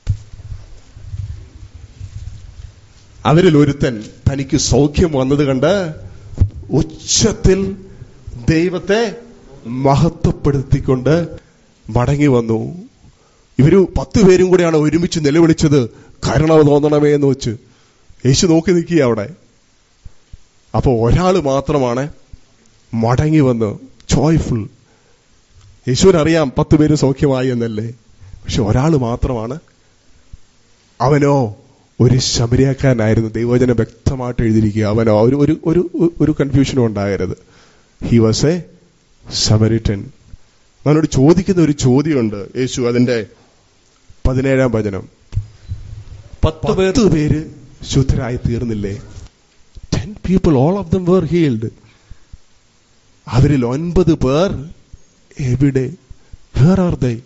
അവരിൽ ഒരുത്തൻ തനിക്ക് സൗഖ്യം വന്നത് കണ്ട് ഉച്ചത്തിൽ ദൈവത്തെ മഹത്വപ്പെടുത്തിക്കൊണ്ട് മടങ്ങി വന്നു ഇവര് പത്ത് പേരും കൂടെയാണ് ഒരുമിച്ച് നിലവിളിച്ചത് കരുണ തോന്നണമേ എന്ന് വെച്ച് യേശു നോക്കി നിൽക്കുക അവിടെ അപ്പൊ ഒരാൾ മാത്രമാണ് മടങ്ങി വന്ന് ജോയ്ഫുൾ യേശുവിനറിയാം പത്ത് പേര് സൗഖ്യമായി എന്നല്ലേ പക്ഷെ ഒരാൾ മാത്രമാണ് അവനോ ഒരു ശബരിയാക്കാരനായിരുന്നു ദൈവജനം വ്യക്തമായിട്ട് എഴുതിയിരിക്കുക അവനോ ഒരു ഒരു ഒരു ഒരു കൺഫ്യൂഷനും ഉണ്ടാകരുത് ഹി വാസ് എ സമരിറ്റൻ അവനോട് ചോദിക്കുന്ന ഒരു ചോദ്യമുണ്ട് യേശു അതിന്റെ പതിനേഴാം വചനം പത്ത് പേർ പത്ത് പേര് ശുദ്ധരായി തീർന്നില്ലേ ten people all of them were healed അവരിൽ ഒൻപത് പേർ എവിടെ വേർ ആർ ദൈ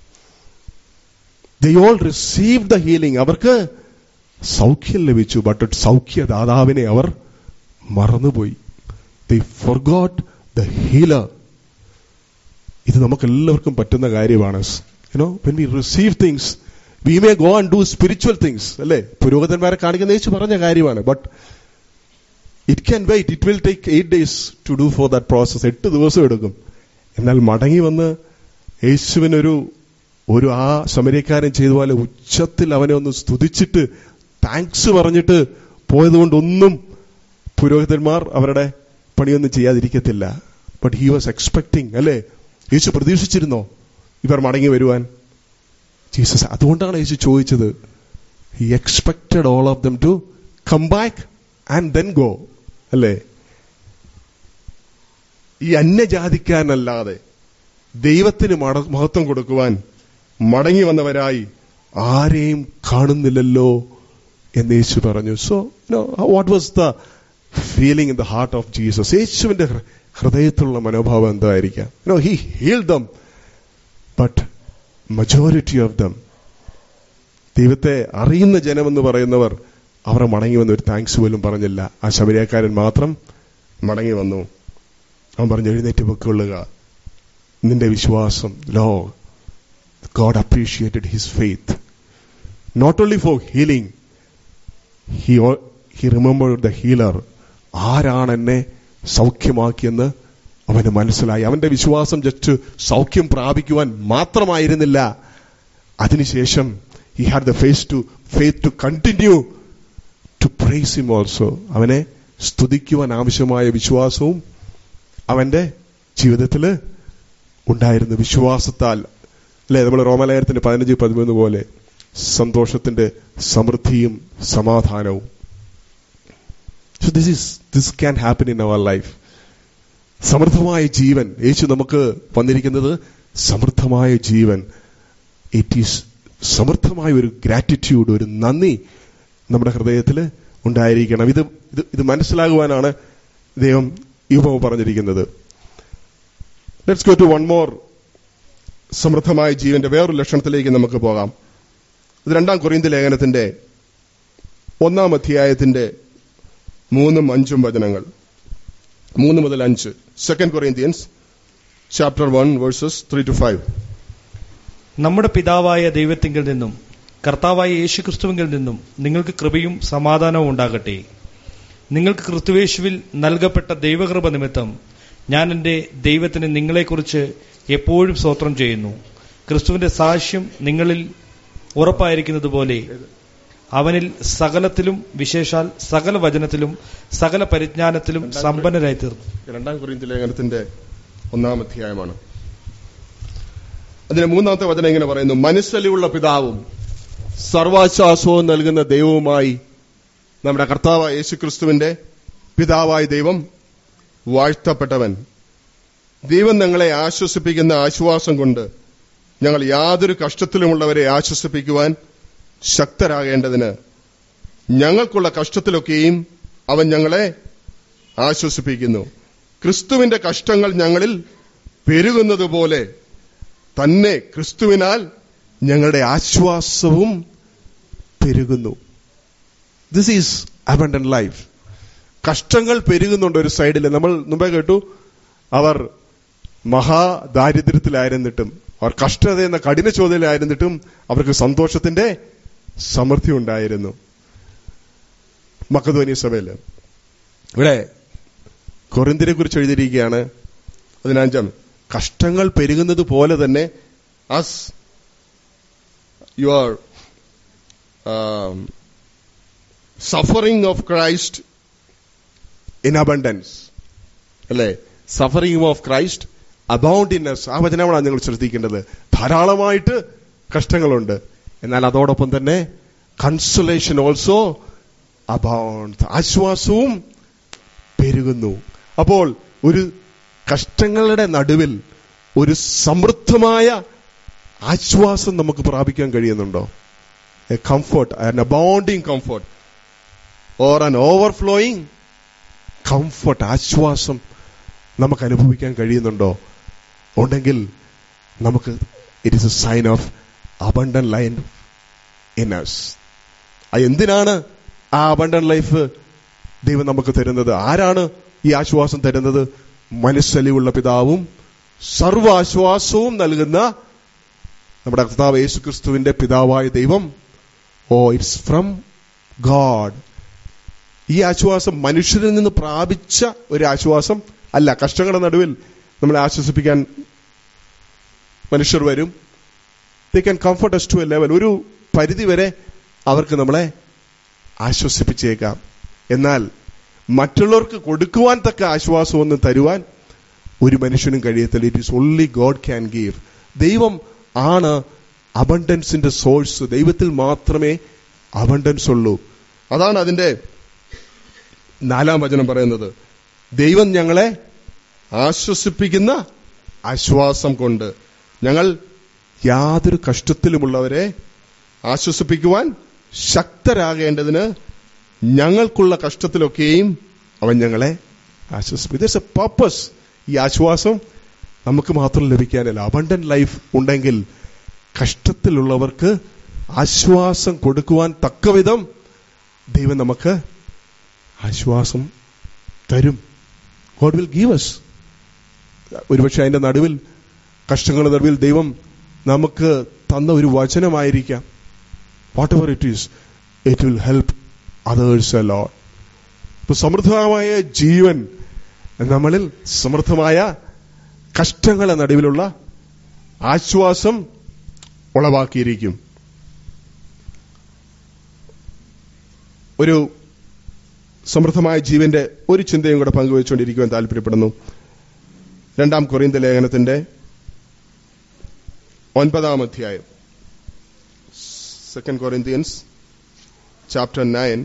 ദൈ ഓൾ റിസീവ് ദ ഹീലിംഗ് അവർക്ക് സൗഖ്യം ലഭിച്ചു ബട്ട് സൗഖ്യദാതാവിനെ അവർ മറന്നുപോയി ദൈ ഫോർഗോട്ട് ദ ഹീലർ ഇത് നമുക്ക് എല്ലാവർക്കും പറ്റുന്ന കാര്യമാണ് you know when we receive things we may go and do spiritual things അല്ലേ പുരോഹിതന്മാരെ കാണിക്കുന്ന യേശു പറഞ്ഞ കാര്യമാണ് but it can wait it will take eight days to do for that process എട്ട് ദിവസം എടുക്കും എന്നാൽ മടങ്ങി വന്ന് യേശുവിനൊരു ഒരു ആ സമരക്കാരൻ ചെയ്ത പോലെ ഉച്ചത്തിൽ അവനെ ഒന്ന് സ്തുതിച്ചിട്ട് താങ്ക്സ് പറഞ്ഞിട്ട് പോയതുകൊണ്ടൊന്നും പുരോഹിതന്മാർ അവരുടെ പണിയൊന്നും ചെയ്യാതിരിക്കത്തില്ല ബട്ട് ഹി വാസ് എക്സ്പെക്ടിങ് അല്ലേ യേശു പ്രതീക്ഷിച്ചിരുന്നോ ഇവർ മടങ്ങി വരുവാൻ ജീസസ് അതുകൊണ്ടാണ് യേശു ചോദിച്ചത് he expected all of them to come back and then go അല്ലേ ഈ അന്യജാതിക്കാരനല്ലാതെ ദൈവത്തിന് മട- മഹത്വം കൊടുക്കുവാൻ മടങ്ങി വന്നവരായി ആരെയും കാണുന്നില്ലല്ലോ എന്ന് യേശു പറഞ്ഞു so what was the feeling in the heart of Jesus യേശുവിന്റെ ഹൃ- ഹൃദയത്തിലുള്ള മനോഭാവം എന്തായിരിക്കാം no he heal them but majority of them ദൈവത്തെ അറിയുന്ന ജനമെന്ന് പറയുന്നവർ അവർ മടങ്ങി വന്ന ഒരു താങ്ക്സ് പോലും പറഞ്ഞില്ല ആ ശബരിയാക്കാരൻ മാത്രം മടങ്ങി വന്നു അവൻ പറഞ്ഞു എഴുന്നേറ്റ് പൊക്കൊള്ളുക നിന്റെ വിശ്വാസം ലോ God appreciated his faith not only for healing he he remember the healer ആരാണ് എന്നെ സൗഖ്യമാക്കിയെന്ന് അവന് മനസ്സിലായി അവന്റെ വിശ്വാസം ജസ്റ്റ് സൗഖ്യം പ്രാപിക്കുവാൻ മാത്രമായിരുന്നില്ല അതിനുശേഷം he had the faith to faith to continue to praise him also അവനെ സ്തുതിക്കുവാൻ ആവശ്യമായ വിശ്വാസവും അവന്റെ ജീവിതത്തിൽ ഉണ്ടായിരുന്നു വിശ്വാസത്താൽ അല്ലെ നമ്മൾ റോമലയത്തിന്റെ പതിനഞ്ച് പതിമൂന്ന് പോലെ സന്തോഷത്തിന്റെ സമൃദ്ധിയും സമാധാനവും so this is this can happen in our life സമൃദ്ധമായ ജീവൻ യേശു നമുക്ക് വന്നിരിക്കുന്നത് സമൃദ്ധമായ ജീവൻ ഇറ്റ് ഈസ് സമൃദ്ധമായ ഒരു ഗ്രാറ്റിറ്റ്യൂഡ് ഒരു നന്ദി നമ്മുടെ ഹൃദയത്തിൽ ഉണ്ടായിരിക്കണം ഇത് ഇത് ഇത് മനസ്സിലാകുവാനാണ് ദൈവം ഈ ഉപമ പറഞ്ഞിരിക്കുന്നത് let's go to one more സമൃദ്ധമായ ജീവന്റെ വേറൊരു ലക്ഷണത്തിലേക്ക് നമുക്ക് പോകാം ഇത് രണ്ടാം കൊറിന്ത ലേഖനത്തിന്റെ ഒന്നാം അധ്യായത്തിന്റെ മൂന്നും അഞ്ചും വചനങ്ങൾ മൂന്ന് മുതൽ അഞ്ച് second Corinthians chapter one verses three to five നമ്മുടെ പിതാവായ ദൈവത്തിങ്കിൽ നിന്നും കർത്താവായ യേശുക്രിസ്തുവിങ്കിൽ നിന്നും നിങ്ങൾക്ക് കൃപയും സമാധാനവും ഉണ്ടാകട്ടെ നിങ്ങൾക്ക് ക്രിസ്തുവേശുവിൽ നൽകപ്പെട്ട ദൈവകൃപ നിമിത്തം ഞാൻ എൻ്റെ ദൈവത്തിന് നിങ്ങളെക്കുറിച്ച് എപ്പോഴും സ്തോത്രം ചെയ്യുന്നു ക്രിസ്തുവിന്റെ സാക്ഷ്യം നിങ്ങളിൽ ഉറപ്പായിരിക്കുന്നത് പോലെ അവനിൽ സകലത്തിലും വിശേഷാൽ സകല വചനത്തിലും സകല പരിജ്ഞാനത്തിലും സമ്പന്നരായി തീർന്നു രണ്ടാം കൊറിയന്ത ലേഖനത്തിന്റെ ഒന്നാം അധ്യായമാണ് അതിന് മൂന്നാമത്തെ വചനം ഇങ്ങനെ പറയുന്നു മനസ്സലിയുള്ള പിതാവും സർവാശ്വാസവും നൽകുന്ന ദൈവവുമായി നമ്മുടെ കർത്താവ് യേശുക്രിസ്തുവിന്റെ പിതാവായ ദൈവം വാഴ്ത്തപ്പെട്ടവൻ ദൈവം ഞങ്ങളെ ആശ്വസിപ്പിക്കുന്ന ആശ്വാസം കൊണ്ട് ഞങ്ങൾ യാതൊരു കഷ്ടത്തിലുമുള്ളവരെ ആശ്വസിപ്പിക്കുവാൻ ശക്തരാകേണ്ടതിന് ഞങ്ങൾക്കുള്ള കഷ്ടത്തിലൊക്കെയും അവൻ ഞങ്ങളെ ആശ്വസിപ്പിക്കുന്നു ക്രിസ്തുവിന്റെ കഷ്ടങ്ങൾ ഞങ്ങളിൽ പെരുകുന്നത് പോലെ തന്നെ ക്രിസ്തുവിനാൽ ഞങ്ങളുടെ ആശ്വാസവും പെരുകുന്നു ദിസ് ഈസ് അബണ്ടൻ ലൈഫ് കഷ്ടങ്ങൾ പെരുകുന്നുണ്ട് ഒരു സൈഡിൽ നമ്മൾ മുമ്പേ കേട്ടു അവർ മഹാദാരിദ്ര്യത്തിലായിരുന്നിട്ടും അവർ കഷ്ടത എന്ന കഠിന ചോദ്യയിലായിരുന്നിട്ടും അവർക്ക് സന്തോഷത്തിന്റെ സമൃദ്ധി ഉണ്ടായിരുന്നു മക്കധോനി സഭയില് ഇവിടെ കൊറിന്തിനെ കുറിച്ച് എഴുതിയിരിക്കുകയാണ് പതിനഞ്ചാം കഷ്ടങ്ങൾ പെരുകുന്നത് പോലെ തന്നെ as your suffering of Christ in abundance അല്ലേ സഫറിംഗ് ഓഫ് ക്രൈസ്റ്റ് അബൌണ്ടിനെസ് ആ വചനമാണ് നിങ്ങൾ ശ്രദ്ധിക്കേണ്ടത് ധാരാളമായിട്ട് കഷ്ടങ്ങളുണ്ട് എന്നാൽ അതോടൊപ്പം തന്നെ കൺസൊലേഷൻ ഓൾസോ അബൌണ്ട് ആശ്വാസവും പെരുകുന്നു അപ്പോൾ ഒരു കഷ്ടങ്ങളുടെ നടുവിൽ ഒരു സമൃദ്ധമായ ആശ്വാസം നമുക്ക് പ്രാപിക്കാൻ കഴിയുന്നുണ്ടോ a comfort an abounding comfort or an overflowing comfort ആശ്വാസം നമുക്ക് അനുഭവിക്കാൻ കഴിയുന്നുണ്ടോ ഉണ്ടെങ്കിൽ നമുക്ക് it is a sign of abundant life in us എന്തിനാണ് ആ അബണ്ടൻ ലൈഫ് ദൈവം നമുക്ക് തരുന്നത് ആരാണ് ഈ ആശ്വാസം തരുന്നത് മനസ്സലിവുള്ള പിതാവും സർവ ആശ്വാസവും നൽകുന്ന നമ്മുടെ കർത്താവ് യേശു ക്രിസ്തുവിന്റെ പിതാവായ ദൈവം ഓ ഇറ്റ്സ് ഫ്രം ഗാഡ് ഈ ആശ്വാസം മനുഷ്യരിൽ നിന്ന് പ്രാപിച്ച ഒരു ആശ്വാസം അല്ല കഷ്ടങ്ങളുടെ നടുവിൽ നമ്മളെ ആശ്വസിപ്പിക്കാൻ മനുഷ്യർ വരും they can comfort us to a level ഒരു പരിധി വരെ അവർക്ക് നമ്മളെ ആശ്വസിപ്പിച്ചേക്കാം എന്നാൽ മറ്റുള്ളവർക്ക് കൊടുക്കുവാൻ തക്ക ആശ്വാസമൊന്നും തരുവാൻ ഒരു മനുഷ്യനും കഴിയത്തില്ല it is only God can give ദൈവം ആണ് അബണ്ടൻസിന്റെ സോഴ്സ് ദൈവത്തിൽ മാത്രമേ അബണ്ടൻസ് ഉള്ളൂ അതാണ് അതിന്റെ നാലാം വചനം പറയുന്നത് ദൈവം ഞങ്ങളെ ആശ്വസിപ്പിക്കുന്ന ആശ്വാസം കൊണ്ട് ഞങ്ങൾ യാതൊരു കഷ്ടത്തിലുമുള്ളവരെ ആശ്വസിപ്പിക്കുവാൻ ശക്തരാകേണ്ടതിന് ഞങ്ങൾക്കുള്ള കഷ്ടത്തിലൊക്കെയും അവൻ ഞങ്ങളെ ആശ്വസിപ്പിക്കും ഇറ്റ്സ് എ പർപ്പസ് ഈ ആശ്വാസം നമുക്ക് മാത്രം ലഭിക്കാനല്ല അബണ്ടൻ ലൈഫ് ഉണ്ടെങ്കിൽ കഷ്ടത്തിലുള്ളവർക്ക് ആശ്വാസം കൊടുക്കുവാൻ തക്കവിധം ദൈവം നമുക്ക് ആശ്വാസം തരും ഗോഡ് വിൽ ഗീവ് അസ് ഒരുപക്ഷെ അതിന്റെ നടുവിൽ കഷ്ടങ്ങളുടെ നടുവിൽ ദൈവം നമുക്ക് തന്ന ഒരു വചനമായിരിക്കാം whatever it is it will help others a lot ഇപ്പൊ സമൃദ്ധമായ ജീവൻ നമ്മളിൽ സമൃദ്ധമായ കഷ്ടങ്ങളുടെ നടുവിലുള്ള ആശ്വാസം ഉളവാക്കിയിരിക്കും ഒരു സമൃദ്ധമായ ജീവന്റെ ഒരു ചിന്തയും കൂടെ പങ്കുവച്ചുകൊണ്ടിരിക്കുവാൻ താല്പര്യപ്പെടുന്നു രണ്ടാം കൊറിന്ത ലേഖനത്തിന്റെ ഒൻപതാം അധ്യായം second Corinthians chapter nine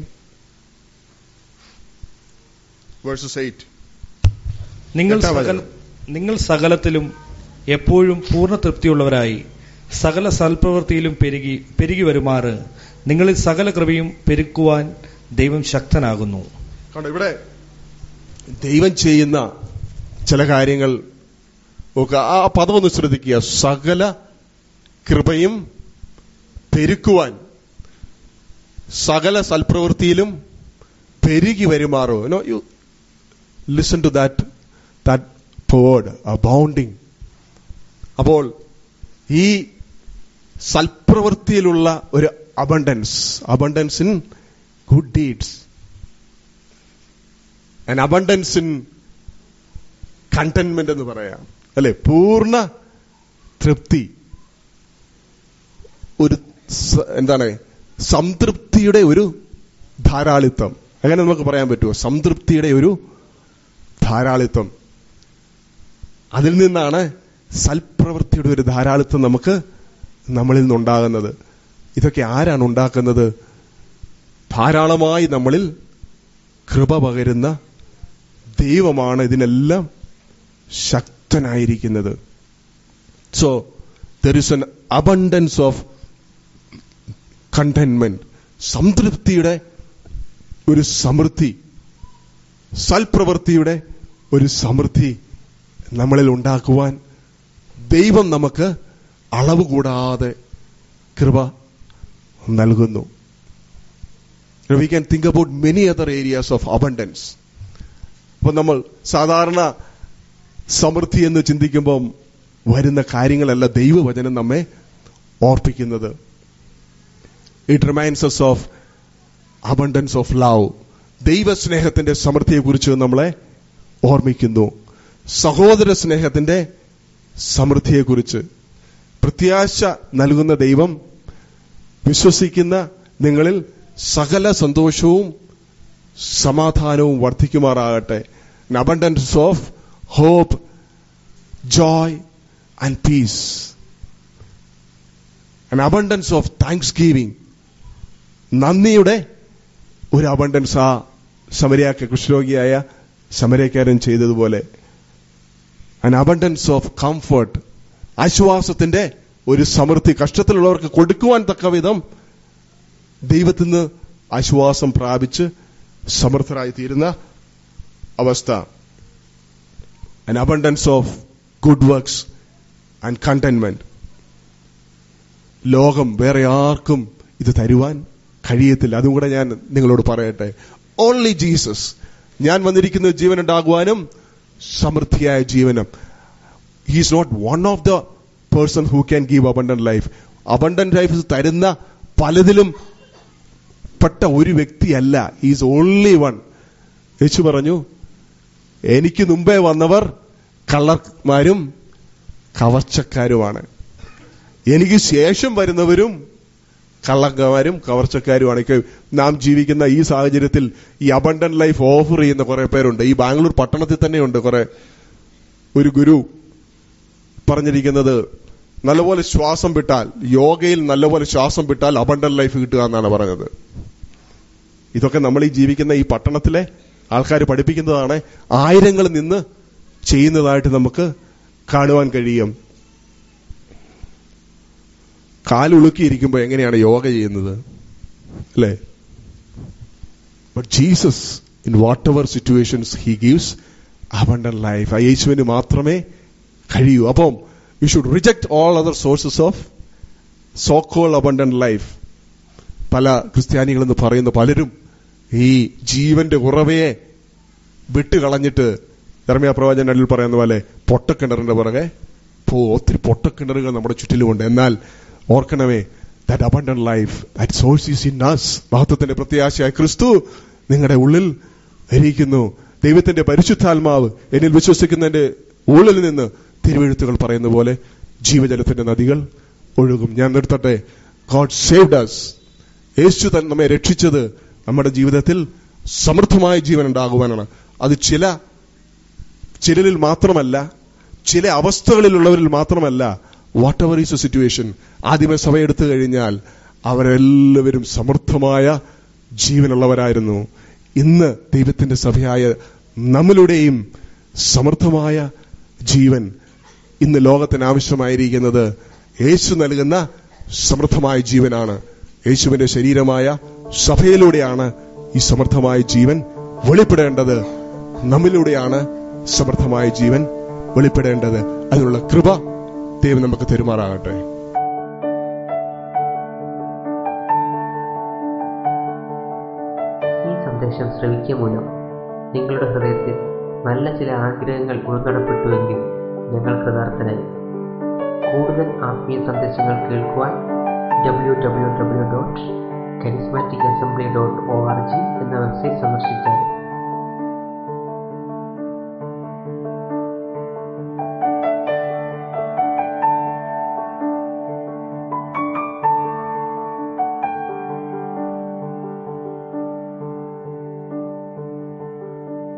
verses eight നിങ്ങൾ എട്ടാം സകല വചനം. നിങ്ങൾ സകലത്തിലും എപ്പോഴും പൂർണ്ണ തൃപ്തിയുള്ളവരായി സകല സൽപ്രവൃത്തിയിലും പെരുകി പെരുകി വരുമാറ് നിങ്ങളിൽ സകല കൃപയും പെരുക്കുവാൻ ദൈവം ശക്തനാകുന്നു കണ്ടോ ഇവിടെ ദൈവം ചെയ്യുന്ന ചില കാര്യങ്ങൾ ഒക്കെ ആ പദം ഒന്ന് ശ്രദ്ധിക്കുക സകല കൃപയും പെരുക്കുവാൻ സകല സൽപ്രവൃത്തിയിലും പെരുകി വരുമാറോ no you listen to that that word abounding അപ്പോൾ ഈ സൽപ്രവൃത്തിയിലുള്ള ഒരു abundance abundance in good deeds and abundance in contentment എന്ന് പറയാം അല്ലെ പൂർണ്ണ തൃപ്തി ഒരു സ- എന്താണ് സംതൃപ്തിയുടെ ഒരു ധാരാളിത്വം അങ്ങനെ നമുക്ക് പറയാൻ പറ്റുമോ സംതൃപ്തിയുടെ ഒരു ധാരാളിത്വം അതിൽ നിന്നാണ് സൽപ്രവൃത്തിയുടെ ഒരു ധാരാളിത്വം നമുക്ക് നമ്മളിൽ നിന്നുണ്ടാകുന്നത് ഇതൊക്കെ ആരാണ് ഉണ്ടാക്കുന്നത് ധാരാളമായി നമ്മളിൽ കൃപ പകരുന്ന ദൈവമാണ് ഇതിനെല്ലാം ശക്തനായിരിക്കുന്നത് so there is an abundance of contentment സംതൃപ്തിയുടെ ഒരു സമൃദ്ധി സൽപ്രവൃത്തിയുടെ ഒരു സമൃദ്ധി നമ്മളിൽ ഉണ്ടാക്കുവാൻ ദൈവം നമുക്ക് അളവ് കൂടാതെ കൃപ നൽകുന്നു we can think about many other areas of abundance അപ്പൊ നമ്മൾ സാധാരണ സമൃദ്ധി എന്ന് ചിന്തിക്കുമ്പം വരുന്ന കാര്യങ്ങളല്ല ദൈവവചനം നമ്മെ ഓർപ്പിക്കുന്നത് it reminds us of abundance of love ദൈവസ്നേഹത്തിന്റെ സമൃദ്ധിയെക്കുറിച്ച് നമ്മളെ ഓർമ്മിക്കുന്നു സഹോദര സ്നേഹത്തിന്റെ സമൃദ്ധിയെക്കുറിച്ച് പ്രത്യാശ നൽകുന്ന ദൈവം വിശ്വസിക്കുന്ന നിങ്ങളിൽ സകല സന്തോഷവും സമാധാനവും വർദ്ധിക്കുമാറാകട്ടെ abundance of hope joy and peace an abundance of thanksgiving നന്ദിയുടെ ഒരു അബണ്ടൻസ് ആ സമരയാക്ക കുഷ്ഠരോഗിയായ സമരക്കാരൻ ചെയ്തതുപോലെ an abundance of comfort ആശ്വാസത്തിന്റെ ഒരു സമൃദ്ധി കഷ്ടത്തിലുള്ളവർക്ക് കൊടുക്കുവാൻ തക്ക വിധം ദൈവത്തിൽ നിന്ന് ആശ്വാസം പ്രാപിച്ച് സമൃദ്ധരായി തീരുന്ന അവസ്ഥ an abundance of good works and contentment ലോകം വേറെ ആർക്കും ഇത് തരുവാൻ കഴിയത്തില്ല അതും കൂടെ ഞാൻ നിങ്ങളോട് പറയട്ടെ ഓൺലി ജീസസ് ഞാൻ വന്നിരിക്കുന്നത് ജീവൻ ഉണ്ടാകുവാനും സമൃദ്ധിയായ ജീവനം he's not one of the person who can give abundant life abundant life തരുന്ന പലതിലും പെട്ട ഒരു വ്യക്തിയല്ല ഈസ് ഓൺലി വൺ യേശു പറഞ്ഞു എനിക്ക് മുമ്പേ വന്നവർ കള്ളന്മാരും കവർച്ചക്കാരുമാണ് എനിക്ക് ശേഷം വരുന്നവരും കള്ളന്മാരും കവർച്ചക്കാരുമാണ് ഇക്ക് നാം ജീവിക്കുന്ന ഈ സാഹചര്യത്തിൽ ഈ അബണ്ടൻ ലൈഫ് ഓഫർ ചെയ്യുന്ന കുറെ പേരുണ്ട് ഈ ബാംഗ്ലൂർ പട്ടണത്തിൽ തന്നെയുണ്ട് കുറെ ഒരു ഗുരു പറഞ്ഞിരിക്കുന്നത് നല്ലപോലെ ശ്വാസം വിട്ടാൽ യോഗയിൽ നല്ലപോലെ ശ്വാസം വിട്ടാൽ അബണ്ടൻ ലൈഫ് കിട്ടുക എന്നാണ് പറഞ്ഞത് ഇതൊക്കെ നമ്മൾ ഈ ജീവിക്കുന്ന ഈ പട്ടണത്തിലെ ആൾക്കാർ പഠിപ്പിക്കുന്നതാണ് ആയിരങ്ങൾ നിന്ന് ചെയ്യുന്നതായിട്ട് നമുക്ക് കാണുവാൻ കഴിയും കാലുളുക്കിയിരിക്കുമ്പോൾ എങ്ങനെയാണ് യോഗ ചെയ്യുന്നത് അല്ലേ but Jesus in whatever situations he gives abundant life ആ യേശുവിന് മാത്രമേ കഴിയൂ അപ്പം you should reject all other sources of so called abundant life പല ക്രിസ്ത്യാനികളെന്ന് പറയുന്ന പലരും ഈ ജീവന്റെ ഉറവയെ വിട്ടുകളഞ്ഞിട്ട് ധർമ്മിയ പ്രവാചകൻ അടിൽ പറയുന്ന പോലെ പൊട്ടക്കിണറിന്റെ പുറകെ പോ ഒത്തിരി പൊട്ടക്കിണറുകൾ നമ്മുടെ ചുറ്റിലുമുണ്ട് എന്നാൽ ഓർക്കണമേ that abundant life that source is in us മഹത്വത്തിന്റെ പ്രത്യാശയായ ക്രിസ്തു നിങ്ങളുടെ ഉള്ളിൽ ഇരിക്കുന്നു ദൈവത്തിന്റെ പരിശുദ്ധാത്മാവ് എന്നിൽ വിശ്വസിക്കുന്നതിന്റെ ഉള്ളിൽ നിന്ന് തിരുവെഴുത്തുകൾ പറയുന്ന പോലെ ജീവജലത്തിന്റെ നദികൾ ഒഴുകും ഞാൻ നിർത്തട്ടെ ഗോഡ് സേവ്ഡ് us യേശു തന്നെ നമ്മെ രക്ഷിച്ചത് നമ്മുടെ ജീവിതത്തിൽ സമൃദ്ധമായ ജീവൻ ഉണ്ടാകുവാനാണ് അത് ചില ചിലരിൽ മാത്രമല്ല ചില അവസ്ഥകളിലുള്ളവരിൽ മാത്രമല്ല whatever is a situation ആദ്യമേ സഭ എടുത്തു കഴിഞ്ഞാൽ അവരെല്ലാവരും സമൃദ്ധമായ ജീവനുള്ളവരായിരുന്നു ഇന്ന് ദൈവത്തിന്റെ സഭയായ നമ്മളുടെയും സമൃദ്ധമായ ജീവൻ ഇന്ന് ലോകത്തിന് ആവശ്യമായിരിക്കുന്നത് യേശു നൽകുന്ന സമൃദ്ധമായ ജീവനാണ് യേശുവിന്റെ ശരീരമായ സഭയിലൂടെയാണ് ഈ സമൃദ്ധമായ ജീവൻ വെളിപ്പെടേണ്ടത് നമ്മിലൂടെയാണ് സമൃദ്ധമായ ജീവൻ വെളിപ്പെടേണ്ടത് അതിനുള്ള കൃപ ദൈവം നമുക്ക് തെരുമാറാകട്ടെ ഈ സന്ദേശം ശ്രവിക്കുക മൂലം നിങ്ങളുടെ ഹൃദയത്തിൽ നല്ല ചില ആഗ്രഹങ്ങൾ ഉൾനടപ്പെട്ടുവെങ്കിൽ ഞങ്ങൾ കൃതാർത്ഥനായി കൂടുതൽ ആത്മീയ സന്ദേശങ്ങൾ കേൾക്കുവാൻ W W W dot charismatic assembly dot O R G എന്ന വെബ്സൈറ്റ് സന്ദർശിച്ചാൽ